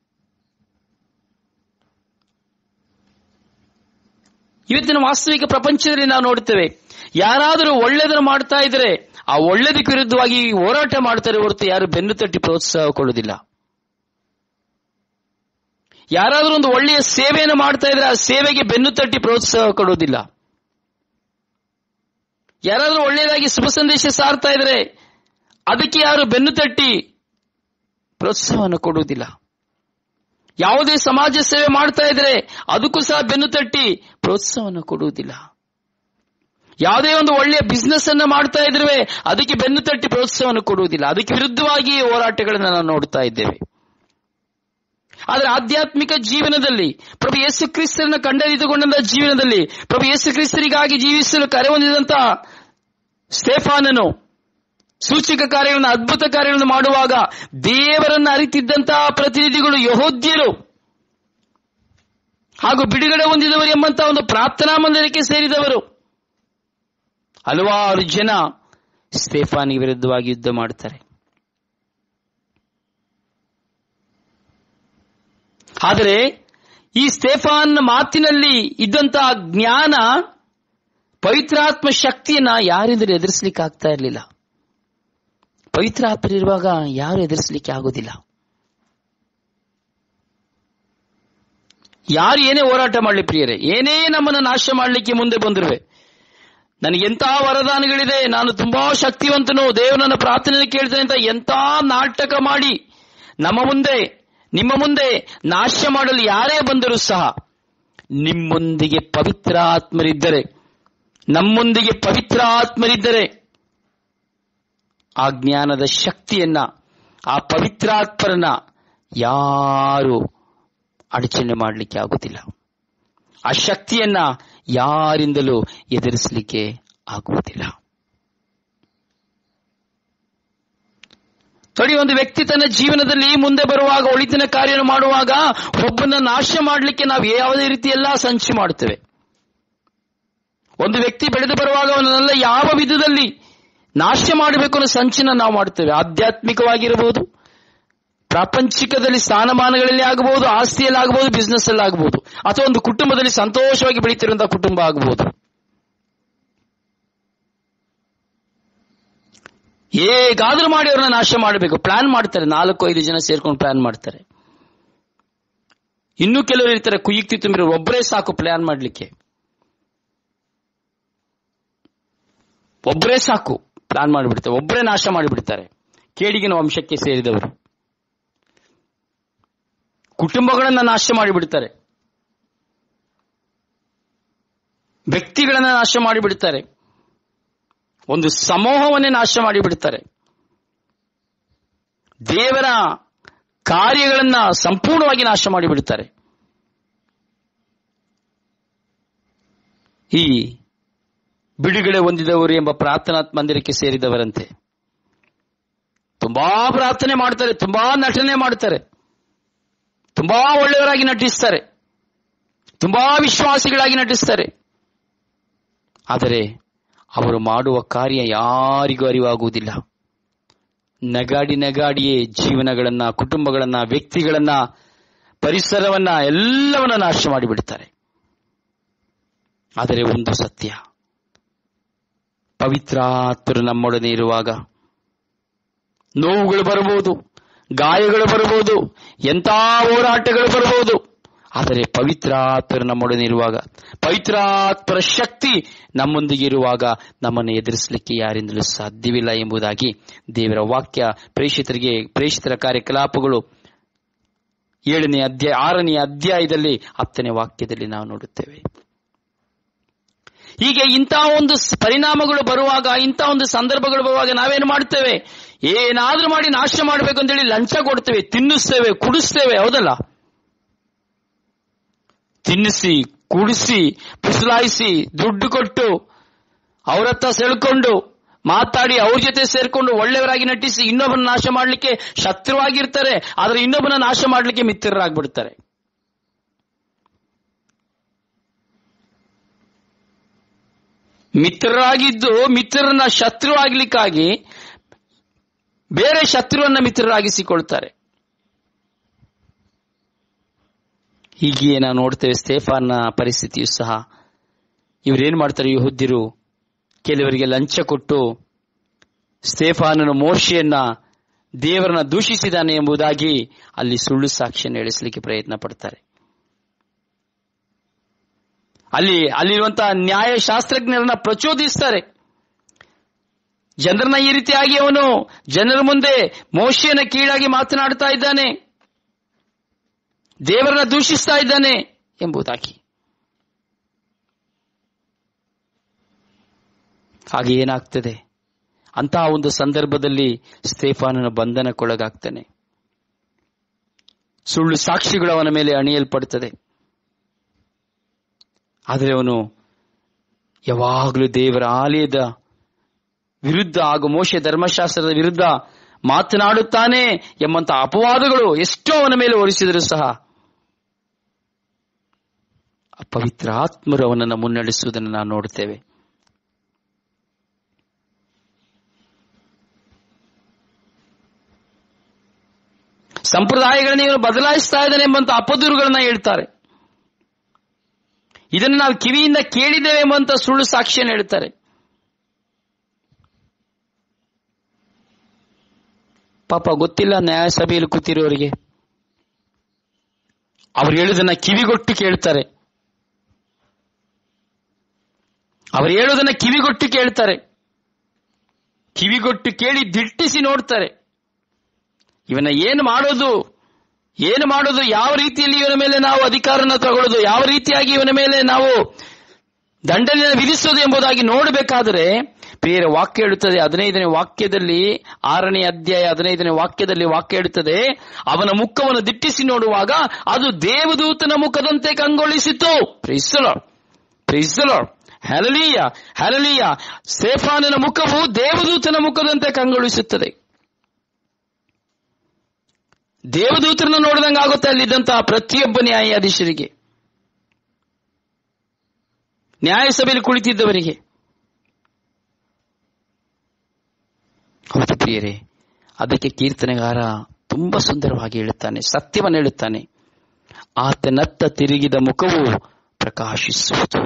ಇವತ್ತಿನ ವಾಸ್ತವಿಕ ಪ್ರಪಂಚದಲ್ಲಿ ನಾವು ನೋಡುತ್ತೇವೆ ಯಾರಾದರೂ ಒಳ್ಳೆಯದನ್ನು ಮಾಡ್ತಾ ಇದ್ರೆ ಆ ಒಳ್ಳೆದಕ್ಕೆ ವಿರುದ್ಧವಾಗಿ ಹೋರಾಟ ಮಾಡ್ತಾರೆ ಹೊರತು ಯಾರು ಬೆನ್ನು ತಟ್ಟಿ ಪ್ರೋತ್ಸಾಹ ಕೊಡುವುದಿಲ್ಲ ಯಾರಾದರೂ ಒಂದು ಒಳ್ಳೆಯ ಸೇವೆಯನ್ನು ಮಾಡ್ತಾ ಇದ್ರೆ ಆ ಸೇವೆಗೆ ಬೆನ್ನು ತಟ್ಟಿ ಪ್ರೋತ್ಸಾಹ ಕೊಡುವುದಿಲ್ಲ ಯಾರಾದರೂ ಒಳ್ಳೆಯದಾಗಿ ಶುಭ ಸಂದೇಶ ಸಾರ್ತಾ ಇದ್ರೆ ಅದಕ್ಕೆ ಯಾರು ಬೆನ್ನು ತಟ್ಟಿ ಪ್ರೋತ್ಸಾಹವನ್ನು ಕೊಡುವುದಿಲ್ಲ ಯಾವುದೇ ಸಮಾಜ ಸೇವೆ ಮಾಡ್ತಾ ಇದ್ರೆ ಅದಕ್ಕೂ ಸಹ ಬೆನ್ನು ತಟ್ಟಿ ಪ್ರೋತ್ಸಾಹವನ್ನು ಕೊಡುವುದಿಲ್ಲ ಯಾವುದೇ ಒಂದು ಒಳ್ಳೆಯ ಬಿಸ್ನೆಸ್ ಅನ್ನ ಮಾಡ್ತಾ ಇದ್ರೆ ಅದಕ್ಕೆ ಬೆನ್ನು ತಟ್ಟಿ ಪ್ರೋತ್ಸಾಹವನ್ನು ಕೊಡುವುದಿಲ್ಲ ಅದಕ್ಕೆ ವಿರುದ್ಧವಾಗಿ ಹೋರಾಟಗಳನ್ನು ನಾವು ನೋಡ್ತಾ ಇದ್ದೇವೆ ಆದರೆ ಆಧ್ಯಾತ್ಮಿಕ ಜೀವನದಲ್ಲಿ ಪ್ರಭು ಯೇಸು ಕ್ರಿಸ್ತರನ್ನು ಕಂಡರಿದುಕೊಂಡಂತಹ ಜೀವನದಲ್ಲಿ ಪ್ರಭು ಯೇಸು ಕ್ರಿಸ್ತರಿಗಾಗಿ ಜೀವಿಸಲು ಕರೆ ಹೊಂದಿದಂತಹ ಸ್ಟೇಫಾನನು ಸೂಚಕ ಕಾರ್ಯಗಳನ್ನು ಅದ್ಭುತ ಕಾರ್ಯಗಳನ್ನು ಮಾಡುವಾಗ ದೇವರನ್ನು ಅರಿತಿದ್ದಂತಹ ಪ್ರತಿನಿಧಿಗಳು ಯಹೋದ್ಯರು ಹಾಗೂ ಬಿಡುಗಡೆ ಹೊಂದಿದವರು ಎಂಬಂತಹ ಒಂದು ಪ್ರಾರ್ಥನಾ ಮಂದಿರಕ್ಕೆ ಸೇರಿದವರು ಹಲವಾರು ಜನ ಸ್ಟೇಫಾನಿಗೆ ವಿರುದ್ಧವಾಗಿ ಯುದ್ಧ ಮಾಡ್ತಾರೆ ಆದರೆ ಈ ಸ್ಟೇಫಾನ್ ಮಾತಿನಲ್ಲಿ ಇದ್ದಂತಹ ಜ್ಞಾನ ಪವಿತ್ರಾತ್ಮ ಶಕ್ತಿಯನ್ನ ಯಾರಿಂದಲೂ ಎದುರಿಸಲಿಕ್ಕೆ ಆಗ್ತಾ ಇರಲಿಲ್ಲ ಪವಿತ್ರ ಆತ್ಮರಿರುವಾಗ ಯಾರು ಎದುರಿಸಲಿಕ್ಕೆ ಆಗೋದಿಲ್ಲ ಯಾರು ಏನೇ ಹೋರಾಟ ಮಾಡಲಿ ಪ್ರಿಯರೇ ಏನೇ ನಮ್ಮನ್ನು ನಾಶ ಮಾಡಲಿಕ್ಕೆ ಮುಂದೆ ಬಂದಿರುವೆ ನನಗೆಂತಹ ವರದಾನಗಳಿದೆ ನಾನು ತುಂಬಾ ಶಕ್ತಿವಂತನು ದೇವರನ್ನ ಪ್ರಾರ್ಥನೆ ಕೇಳ್ತೇನೆ ಅಂತ ಎಂತ ನಾಟಕ ಮಾಡಿ ನಮ್ಮ ಮುಂದೆ ನಿಮ್ಮ ಮುಂದೆ ನಾಶ ಮಾಡಲು ಯಾರೇ ಬಂದರೂ ಸಹ ನಿಮ್ಮೊಂದಿಗೆ ಪವಿತ್ರ ಆತ್ಮರಿದ್ದರೆ ನಮ್ಮೊಂದಿಗೆ ಪವಿತ್ರ ಆತ್ಮರಿದ್ದರೆ ಆ ಜ್ಞಾನದ ಶಕ್ತಿಯನ್ನ ಆ ಪವಿತ್ರಾತ್ಮರನ್ನ ಯಾರು ಅಡಚಣೆ ಮಾಡಲಿಕ್ಕೆ ಆಗುತ್ತಿಲ್ಲ ಆ ಶಕ್ತಿಯನ್ನ ಯಾರಿಂದಲೂ ಎದುರಿಸಲಿಕ್ಕೆ ಆಗುವುದಿಲ್ಲ ನೋಡಿ ಒಂದು ವ್ಯಕ್ತಿ ತನ್ನ ಜೀವನದಲ್ಲಿ ಮುಂದೆ ಬರುವಾಗ ಒಳಿತಿನ ಕಾರ್ಯ ಮಾಡುವಾಗ ಒಬ್ಬನ ನಾಶ ಮಾಡಲಿಕ್ಕೆ ನಾವು ಯಾವುದೇ ರೀತಿ ಎಲ್ಲ ಸಂಚು ಮಾಡುತ್ತೇವೆ ಒಂದು ವ್ಯಕ್ತಿ ಬೆಳೆದು ಬರುವಾಗ ಅವನನ್ನೆಲ್ಲ ಯಾವ ವಿಧದಲ್ಲಿ ನಾಶ ಮಾಡಬೇಕು ಅನ್ನೋ ಸಂಚನ್ನ ನಾವು ಮಾಡುತ್ತೇವೆ ಆಧ್ಯಾತ್ಮಿಕವಾಗಿರಬಹುದು ಪ್ರಾಪಂಚಿಕದಲ್ಲಿ ಸ್ಥಾನಮಾನಗಳಲ್ಲಿ ಆಗಬಹುದು ಆಸ್ತಿಯಲ್ಲಿ ಆಗಬಹುದು ಬಿಸ್ನೆಸ್ ಅಲ್ಲಿ ಆಗಬಹುದು ಅಥವಾ ಒಂದು ಕುಟುಂಬದಲ್ಲಿ ಸಂತೋಷವಾಗಿ ಬೆಳೀತಿರುವಂತಹ ಕುಟುಂಬ ಆಗಬಹುದು ಹೇಗಾದ್ರೂ ಮಾಡಿ ಅವ್ರನ್ನ ನಾಶ ಮಾಡಬೇಕು ಪ್ಲಾನ್ ಮಾಡ್ತಾರೆ ನಾಲ್ಕು ಐದು ಜನ ಸೇರ್ಕೊಂಡು ಪ್ಲಾನ್ ಮಾಡ್ತಾರೆ ಇನ್ನೂ ಕೆಲವರು ಇರ್ತಾರೆ ಕುಯುಕ್ತಿ ತುಂಬಿರೋ ಒಬ್ಬರೇ ಸಾಕು ಪ್ಲಾನ್ ಮಾಡ್ಲಿಕ್ಕೆ ಒಬ್ಬರೇ ಸಾಕು ಪ್ಲಾನ್ ಮಾಡಿಬಿಡ್ತಾರೆ ಒಬ್ಬರೇ ನಾಶ ಮಾಡಿಬಿಡ್ತಾರೆ ಕೇಡಿಗಿನ ವಂಶಕ್ಕೆ ಸೇರಿದವರು ಕುಟುಂಬಗಳನ್ನ ನಾಶ ಮಾಡಿಬಿಡ್ತಾರೆ ವ್ಯಕ್ತಿಗಳನ್ನ ನಾಶ ಮಾಡಿಬಿಡ್ತಾರೆ ಒಂದು ಸಮೂಹವನ್ನೇ ನಾಶ ಮಾಡಿಬಿಡ್ತಾರೆ ದೇವರ ಕಾರ್ಯಗಳನ್ನ ಸಂಪೂರ್ಣವಾಗಿ ನಾಶ ಮಾಡಿಬಿಡ್ತಾರೆ ಈ ಬಿಡುಗಡೆ ಹೊಂದಿದವರು ಎಂಬ ಪ್ರಾರ್ಥನಾ ಮಂದಿರಕ್ಕೆ ಸೇರಿದವರಂತೆ ತುಂಬಾ ಪ್ರಾರ್ಥನೆ ಮಾಡ್ತಾರೆ ತುಂಬಾ ನಟನೆ ಮಾಡ್ತಾರೆ ತುಂಬಾ ಒಳ್ಳೆಯವರಾಗಿ ನಟಿಸ್ತಾರೆ ತುಂಬಾ ವಿಶ್ವಾಸಿಗಳಾಗಿ ನಟಿಸ್ತಾರೆ ಆದರೆ ಅವರು ಮಾಡುವ ಕಾರ್ಯ ಯಾರಿಗೂ ಅರಿವಾಗುವುದಿಲ್ಲ ನಗಾಡಿ ನಗಾಡಿಯೇ ಜೀವನಗಳನ್ನ ಕುಟುಂಬಗಳನ್ನ ವ್ಯಕ್ತಿಗಳನ್ನ ಪರಿಸರವನ್ನ ಎಲ್ಲವನ್ನ ನಾಶ ಮಾಡಿಬಿಡ್ತಾರೆ ಆದರೆ ಒಂದು ಸತ್ಯ ಪವಿತ್ರಾತ್ಮರು ನಮ್ಮೊಡನೆ ಇರುವಾಗ ನೋವುಗಳು ಬರಬಹುದು ಗಾಯಗಳು ಬರಬಹುದು ಎಂಥ ಹೋರಾಟಗಳು ಬರಬಹುದು ಆದರೆ ಪವಿತ್ರಾತ್ಮರು ನಮ್ಮೊಡನೆ ಇರುವಾಗ ಪವಿತ್ರಾತ್ಮರ ಶಕ್ತಿ ನಮ್ಮೊಂದಿಗೆ ಇರುವಾಗ ನಮ್ಮನ್ನು ಎದುರಿಸಲಿಕ್ಕೆ ಯಾರಿಂದಲೂ ಸಾಧ್ಯವಿಲ್ಲ ಎಂಬುದಾಗಿ ದೇವರ ವಾಕ್ಯ ಪ್ರೇಷಿತರಿಗೆ ಪ್ರೇಷಿತರ ಕಾರ್ಯಕಲಾಪಗಳು ಏಳನೇ ಅಧ್ಯಾಯ ಆರನೇ ಅಧ್ಯಾಯದಲ್ಲಿ ಹತ್ತನೇ ವಾಕ್ಯದಲ್ಲಿ ನಾವು ನೋಡುತ್ತೇವೆ ಹೀಗೆ ಇಂಥ ಒಂದು ಪರಿಣಾಮಗಳು ಬರುವಾಗ ಇಂಥ ಒಂದು ಸಂದರ್ಭಗಳು ಬರುವಾಗ ನಾವೇನು ಮಾಡ್ತೇವೆ ಏನಾದ್ರೂ ಮಾಡಿ ನಾಶ ಮಾಡಬೇಕು ಅಂತೇಳಿ ಲಂಚ ಕೊಡ್ತೇವೆ ತಿನ್ನಿಸ್ತೇವೆ ಕುಡಿಸ್ತೇವೆ ಹೌದಲ್ಲ ತಿನ್ನಿಸಿ ಕುಡಿಸಿ ಪುಸಲಾಯಿಸಿ ದುಡ್ಡು ಕೊಟ್ಟು ಅವರತ್ತ ಸೆಳ್ಕೊಂಡು ಮಾತಾಡಿ ಅವ್ರ ಜೊತೆ ಸೇರ್ಕೊಂಡು ಒಳ್ಳೆಯವರಾಗಿ ನಟಿಸಿ ಇನ್ನೊಬ್ಬನ ನಾಶ ಮಾಡಲಿಕ್ಕೆ ಶತ್ರುವಾಗಿರ್ತಾರೆ ಆದ್ರೆ ಇನ್ನೊಬ್ಬನ ನಾಶ ಮಾಡಲಿಕ್ಕೆ ಮಿತ್ರರಾಗ್ಬಿಡ್ತಾರೆ ಮಿತ್ರರಾಗಿದ್ದು ಮಿತ್ರರನ್ನ ಶತ್ರು ಆಗ್ಲಿಕ್ಕಾಗಿ ಬೇರೆ ಶತ್ರುವನ್ನ ಮಿತ್ರರಾಗಿಸಿಕೊಳ್ತಾರೆ ಹೀಗೆಯೇ ನಾವು ನೋಡ್ತೇವೆ ಸ್ಟೇಫಾನ್ನ ಪರಿಸ್ಥಿತಿಯು ಸಹ ಇವರೇನ್ ಮಾಡ್ತಾರೆ ಯಹುದ್ಯರು ಕೆಲವರಿಗೆ ಲಂಚ ಕೊಟ್ಟು ಸ್ಟೇಫಾನನ ಮೋಶೆಯನ್ನ ದೇವರನ್ನ ದೂಷಿಸಿದಾನೆ ಎಂಬುದಾಗಿ ಅಲ್ಲಿ ಸುಳ್ಳು ಸಾಕ್ಷಿಯನ್ನು ಎಳಿಸಲಿಕ್ಕೆ ಪ್ರಯತ್ನ ಪಡ್ತಾರೆ ಅಲ್ಲಿ ಅಲ್ಲಿರುವಂತಹ ನ್ಯಾಯಶಾಸ್ತ್ರಜ್ಞರನ್ನ ಪ್ರಚೋದಿಸ್ತಾರೆ ಜನರನ್ನ ಈ ರೀತಿಯಾಗಿ ಅವನು ಜನರ ಮುಂದೆ ಮೋಶೆಯನ್ನ ಕೀಳಾಗಿ ಮಾತನಾಡ್ತಾ ಇದ್ದಾನೆ ದೇವರನ್ನ ದೂಷಿಸ್ತಾ ಇದ್ದಾನೆ ಎಂಬುದಾಗಿ ಹಾಗೆ ಏನಾಗ್ತದೆ ಅಂತಹ ಒಂದು ಸಂದರ್ಭದಲ್ಲಿ ಸ್ಟೇಫಾನನ ಬಂಧನಕ್ಕೊಳಗಾಗ್ತಾನೆ ಸುಳ್ಳು ಸಾಕ್ಷಿಗಳು ಅವನ ಮೇಲೆ ಅಣಿಯಲ್ಪಡುತ್ತದೆ ಆದರೆ ಅವನು ಯಾವಾಗಲೂ ದೇವರ ಆಲಯದ ವಿರುದ್ಧ ಹಾಗೂ ಮೋಶೆ ಧರ್ಮಶಾಸ್ತ್ರದ ವಿರುದ್ಧ ಮಾತನಾಡುತ್ತಾನೆ ಎಂಬಂತ ಅಪವಾದಗಳು ಎಷ್ಟೋ ಅವನ ಮೇಲೆ ಹೊರಿಸಿದರೂ ಸಹ ಪವಿತ್ರ ಆತ್ಮರು ಅವನನ್ನು ಮುನ್ನಡೆಸುವುದನ್ನು ನಾವು ನೋಡುತ್ತೇವೆ ಸಂಪ್ರದಾಯಗಳನ್ನ ಇವನು ಬದಲಾಯಿಸ್ತಾ ಇದ್ದಾನೆ ಎಂಬಂತ ಅಪದೂರುಗಳನ್ನ ಹೇಳ್ತಾರೆ ಇದನ್ನು ನಾವು ಕಿವಿಯಿಂದ ಕೇಳಿದ್ದೇವೆ ಎಂಬಂತ ಸುಳ್ಳು ಸಾಕ್ಷಿಯನ್ನು ಹೇಳ್ತಾರೆ ಪಾಪ ಗೊತ್ತಿಲ್ಲ ನ್ಯಾಯಸಭೆಯಲ್ಲಿ ಕೂತಿರೋರಿಗೆ ಅವ್ರು ಹೇಳುದನ್ನ ಕಿವಿಗೊಟ್ಟು ಕೇಳ್ತಾರೆ ಅವ್ರು ಹೇಳೋದನ್ನ ಕಿವಿಗೊಟ್ಟು ಕೇಳ್ತಾರೆ ಕಿವಿಗೊಟ್ಟು ಕೇಳಿ ದಿಟ್ಟಿಸಿ ನೋಡ್ತಾರೆ ಇವನ ಏನು ಮಾಡೋದು ಏನು ಮಾಡೋದು ಯಾವ ರೀತಿಯಲ್ಲಿ ಇವನ ಮೇಲೆ ನಾವು ಅಧಿಕಾರನ ತಗೊಳ್ಳೋದು ಯಾವ ರೀತಿಯಾಗಿ ಇವನ ಮೇಲೆ ನಾವು ದಂಡನೆಯನ್ನು ವಿಧಿಸುವುದು ಎಂಬುದಾಗಿ ನೋಡಬೇಕಾದರೆ ಪ್ರಿಯರ ವಾಕ್ಯ ಹೇಳುತ್ತದೆ ಹದಿನೈದನೇ ವಾಕ್ಯದಲ್ಲಿ ಆರನೇ ಅಧ್ಯಾಯ ಹದಿನೈದನೇ ವಾಕ್ಯದಲ್ಲಿ ವಾಕ್ಯ ಹೇಳುತ್ತದೆ ಅವನ ಮುಖವನ್ನು ದಿಟ್ಟಿಸಿ ನೋಡುವಾಗ ಅದು ದೇವದೂತನ ಮುಖದಂತೆ ಕಂಗೊಳಿಸಿತು ಪ್ರಿಸಲೋ ಪ್ರಿಸಲೋ ಹಲಲೀಯ ಹಲಲೀಯ ಸೇಫಾನನ ಮುಖವು ದೇವದೂತನ ಮುಖದಂತೆ ಕಂಗೊಳಿಸುತ್ತದೆ ದೇವದೂತರನ್ನು ನೋಡಿದಂಗೆ ಆಗುತ್ತೆ ಅಲ್ಲಿದ್ದಂತಹ ಪ್ರತಿಯೊಬ್ಬ ನ್ಯಾಯಾಧೀಶರಿಗೆ ನ್ಯಾಯಸಭೆಯಲ್ಲಿ ಕುಳಿತಿದ್ದವರಿಗೆ ಹೌದು ಪ್ರಿಯರೇ ಅದಕ್ಕೆ ಕೀರ್ತನೆಗಾರ ತುಂಬಾ ಸುಂದರವಾಗಿ ಹೇಳುತ್ತಾನೆ ಸತ್ಯವನ್ನು ಹೇಳುತ್ತಾನೆ ಆತನತ್ತ ತಿರುಗಿದ ಮುಖವು ಪ್ರಕಾಶಿಸುವುದು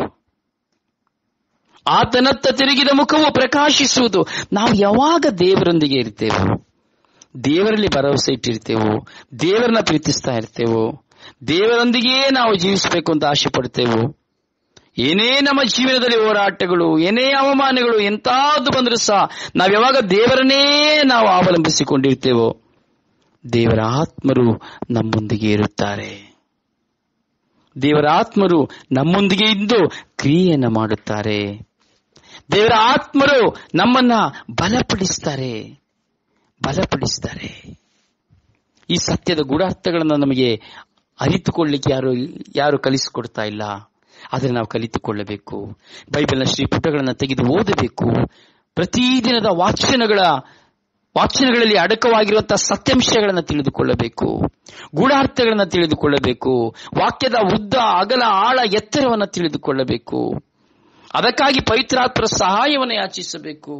ಆತನತ್ತ ತಿರುಗಿದ ಮುಖವು ಪ್ರಕಾಶಿಸುವುದು ನಾವು ಯಾವಾಗ ದೇವರೊಂದಿಗೆ ಇರ್ತೇವೋ ದೇವರಲ್ಲಿ ಭರವಸೆ ಇಟ್ಟಿರ್ತೇವೋ ದೇವರನ್ನ ಪ್ರೀತಿಸ್ತಾ ಇರ್ತೇವೋ ದೇವರೊಂದಿಗೆಯೇ ನಾವು ಜೀವಿಸಬೇಕು ಅಂತ ಆಸೆ ಪಡ್ತೇವೋ ಏನೇ ನಮ್ಮ ಜೀವನದಲ್ಲಿ ಹೋರಾಟಗಳು ಏನೇ ಅವಮಾನಗಳು ಎಂತಾದ್ದು ಬಂದರೂ ಸಹ ನಾವು ಯಾವಾಗ ದೇವರನ್ನೇ ನಾವು ಅವಲಂಬಿಸಿಕೊಂಡಿರ್ತೇವೋ ದೇವರ ಆತ್ಮರು ನಮ್ಮೊಂದಿಗೆ ಇರುತ್ತಾರೆ ದೇವರ ಆತ್ಮರು ನಮ್ಮೊಂದಿಗೆ ಇದ್ದು ಕ್ರಿಯೆಯನ್ನ ಮಾಡುತ್ತಾರೆ ದೇವರ ಆತ್ಮರು ನಮ್ಮನ್ನ ಬಲಪಡಿಸ್ತಾರೆ ಬಲಪಡಿಸ್ತಾರೆ ಈ ಸತ್ಯದ ಗೂಢಾರ್ಥಗಳನ್ನು ನಮಗೆ ಅರಿತುಕೊಳ್ಳಿಕ್ಕೆ ಯಾರು ಯಾರು ಕಲಿಸಿಕೊಡ್ತಾ ಇಲ್ಲ ಆದರೆ ನಾವು ಕಲಿತುಕೊಳ್ಳಬೇಕು ಬೈಬಲ್ನ ಶ್ರೀಪುಟಗಳನ್ನು ತೆಗೆದು ಓದಬೇಕು ಪ್ರತಿದಿನದ ವಾಚನಗಳ ವಾಚನಗಳಲ್ಲಿ ಅಡಕವಾಗಿರುವಂತಹ ಸತ್ಯಾಂಶಗಳನ್ನು ತಿಳಿದುಕೊಳ್ಳಬೇಕು ಗೂಢಾರ್ಥಗಳನ್ನು ತಿಳಿದುಕೊಳ್ಳಬೇಕು ವಾಕ್ಯದ ಉದ್ದ ಅಗಲ ಆಳ ಎತ್ತರವನ್ನು ತಿಳಿದುಕೊಳ್ಳಬೇಕು ಅದಕ್ಕಾಗಿ ಪವಿತ್ರಾತ್ಮರ ಸಹಾಯವನ್ನು ಯಾಚಿಸಬೇಕು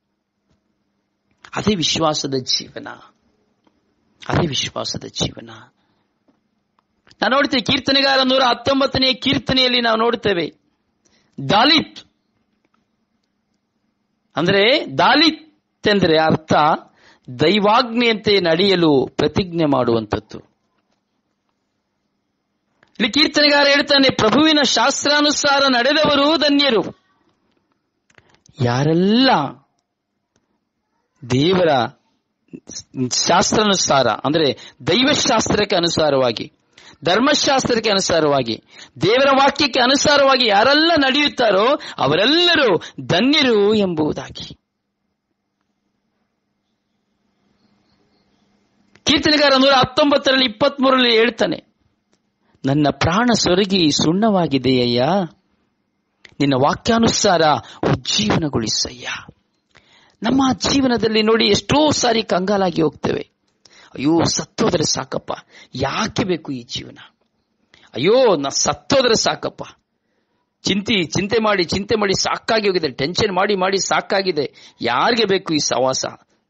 ಅದೇ ವಿಶ್ವಾಸದ ಜೀವನ ಅದೇ ವಿಶ್ವಾಸದ ಜೀವನ ನಾವು ನೋಡ್ತೇವೆ ಕೀರ್ತನೆಗಾರ ನೂರ ಹತ್ತೊಂಬತ್ತನೇ ಕೀರ್ತನೆಯಲ್ಲಿ ನಾವು ನೋಡುತ್ತೇವೆ ದಾಲಿತ್ ಅಂದ್ರೆ ದಾಲಿತ್ ಎಂದರೆ ಅರ್ಥ ದೈವಾಜ್ಞೆಯಂತೆ ನಡೆಯಲು ಪ್ರತಿಜ್ಞೆ ಮಾಡುವಂಥದ್ದು ಇಲ್ಲಿ ಕೀರ್ತನೆಗಾರ ಹೇಳ್ತಾನೆ ಪ್ರಭುವಿನ ಶಾಸ್ತ್ರಾನುಸಾರ ನಡೆದವರು ಧನ್ಯರು ಯಾರೆಲ್ಲ ದೇವರ ಶಾಸ್ತ್ರಾನುಸಾರ ಅಂದ್ರೆ ದೈವಶಾಸ್ತ್ರಕ್ಕೆ ಅನುಸಾರವಾಗಿ ಧರ್ಮಶಾಸ್ತ್ರಕ್ಕೆ ಅನುಸಾರವಾಗಿ ದೇವರ ವಾಕ್ಯಕ್ಕೆ ಅನುಸಾರವಾಗಿ ಯಾರೆಲ್ಲ ನಡೆಯುತ್ತಾರೋ ಅವರೆಲ್ಲರೂ ಧನ್ಯರು ಎಂಬುದಾಗಿ ಕೀರ್ತನೆಗಾರ ನೂರ ಹತ್ತೊಂಬತ್ತರಲ್ಲಿ ಇಪ್ಪತ್ತ್ ಮೂರರಲ್ಲಿ ಹೇಳ್ತಾನೆ ನನ್ನ ಪ್ರಾಣ ಸೊರಗಿ ಸುಣ್ಣವಾಗಿದೆಯಯ್ಯ ನಿನ್ನ ವಾಕ್ಯಾನುಸಾರ ಉಜ್ಜೀವನಗೊಳಿಸಯ್ಯ ನಮ್ಮ ಜೀವನದಲ್ಲಿ ನೋಡಿ ಎಷ್ಟೋ ಸಾರಿ ಕಂಗಾಲಾಗಿ ಹೋಗ್ತೇವೆ ಅಯ್ಯೋ ಸತ್ತೋದ್ರೆ ಸಾಕಪ್ಪ ಯಾಕೆ ಬೇಕು ಈ ಜೀವನ ಅಯ್ಯೋ ನಾ ಸತ್ತೋದ್ರೆ ಸಾಕಪ್ಪ ಚಿಂತಿ ಚಿಂತೆ ಮಾಡಿ ಚಿಂತೆ ಮಾಡಿ ಸಾಕಾಗಿ ಹೋಗಿದೆ ಟೆನ್ಷನ್ ಮಾಡಿ ಮಾಡಿ ಸಾಕಾಗಿದೆ ಯಾರಿಗೆ ಬೇಕು ಈ ಸವಾಸ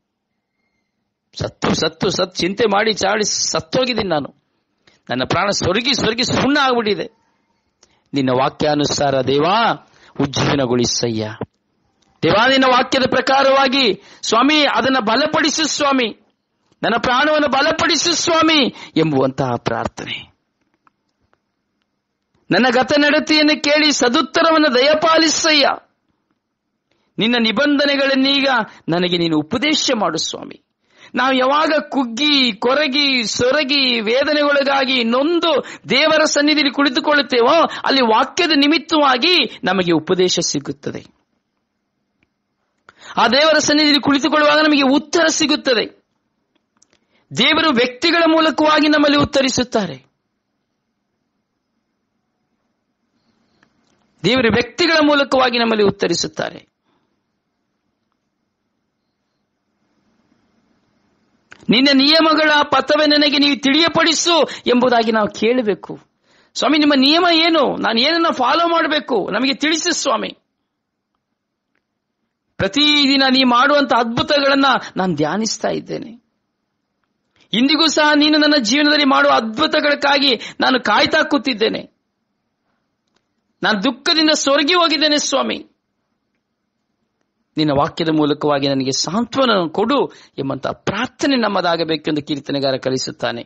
ಸತ್ತು ಸತ್ತು ಸತ್ ಚಿಂತೆ ಮಾಡಿ ಚಾಡಿ ಸತ್ತೋಗಿದ್ದೀನಿ ನಾನು ನನ್ನ ಪ್ರಾಣ ಸ್ವರ್ಗಿ ಸ್ವರ್ಗಿ ಸುಣ್ಣ ಆಗ್ಬಿಟ್ಟಿದೆ ನಿನ್ನ ವಾಕ್ಯಾನುಸಾರ ದೇವಾ ಉಜ್ಜೀವನಗೊಳಿಸಯ್ಯ ದೇವಾ ನಿನ್ನ ವಾಕ್ಯದ ಪ್ರಕಾರವಾಗಿ ಸ್ವಾಮಿ ಅದನ್ನ ಬಲಪಡಿಸು ಸ್ವಾಮಿ ನನ್ನ ಪ್ರಾಣವನ್ನು ಬಲಪಡಿಸು ಸ್ವಾಮಿ ಎಂಬುವಂತಹ ಪ್ರಾರ್ಥನೆ ನನ್ನ ಗತ ನಡತೆಯನ್ನು ಕೇಳಿ ಸದುತ್ತರವನ್ನು ದಯಪಾಲಿಸಯ್ಯ ನಿನ್ನ ನಿಬಂಧನೆಗಳನ್ನೀಗ ನನಗೆ ನೀನು ಉಪದೇಶ ಮಾಡು ಸ್ವಾಮಿ ನಾವು ಯಾವಾಗ ಕುಗ್ಗಿ ಕೊರಗಿ ಸೊರಗಿ ವೇದನೆಗೊಳಗಾಗಿ ನೊಂದು ದೇವರ ಸನ್ನಿಧಿಯಲ್ಲಿ ಕುಳಿತುಕೊಳ್ಳುತ್ತೇವೋ ಅಲ್ಲಿ ವಾಕ್ಯದ ನಿಮಿತ್ತವಾಗಿ ನಮಗೆ ಉಪದೇಶ ಸಿಗುತ್ತದೆ ಆ ದೇವರ ಸನ್ನಿಧಿಯಲ್ಲಿ ಕುಳಿತುಕೊಳ್ಳುವಾಗ ನಮಗೆ ಉತ್ತರ ಸಿಗುತ್ತದೆ ದೇವರು ವ್ಯಕ್ತಿಗಳ ಮೂಲಕವಾಗಿ ನಮ್ಮಲ್ಲಿ ಉತ್ತರಿಸುತ್ತಾರೆ ದೇವರು ವ್ಯಕ್ತಿಗಳ ಮೂಲಕವಾಗಿ ನಮ್ಮಲ್ಲಿ ಉತ್ತರಿಸುತ್ತಾರೆ ನಿನ್ನ ನಿಯಮಗಳ ಪಥವೇ ನನಗೆ ನೀವು ತಿಳಿಯಪಡಿಸು ಎಂಬುದಾಗಿ ನಾವು ಕೇಳಬೇಕು ಸ್ವಾಮಿ ನಿಮ್ಮ ನಿಯಮ ಏನು ನಾನು ಏನನ್ನ ಫಾಲೋ ಮಾಡಬೇಕು ನಮಗೆ ತಿಳಿಸು ಸ್ವಾಮಿ ಪ್ರತಿದಿನ ನೀ ಮಾಡುವಂತ ಅದ್ಭುತಗಳನ್ನ ನಾನು ಧ್ಯಾನಿಸ್ತಾ ಇದ್ದೇನೆ ಇಂದಿಗೂ ಸಹ ನೀನು ನನ್ನ ಜೀವನದಲ್ಲಿ ಮಾಡುವ ಅದ್ಭುತಗಳಕ್ಕಾಗಿ ನಾನು ಕಾಯ್ತಾ ಕೂತಿದ್ದೇನೆ ನಾನು ದುಃಖದಿಂದ ಸೊರಗಿ ಹೋಗಿದ್ದೇನೆ ಸ್ವಾಮಿ ನಿನ್ನ ವಾಕ್ಯದ ಮೂಲಕವಾಗಿ ನನಗೆ ಸಾಂತ್ವನ ಕೊಡು ಎಂಬಂತ ಪ್ರಾರ್ಥನೆ ನಮ್ಮದಾಗಬೇಕೆಂದು ಕೀರ್ತನೆಗಾರ ಕಲಿಸುತ್ತಾನೆ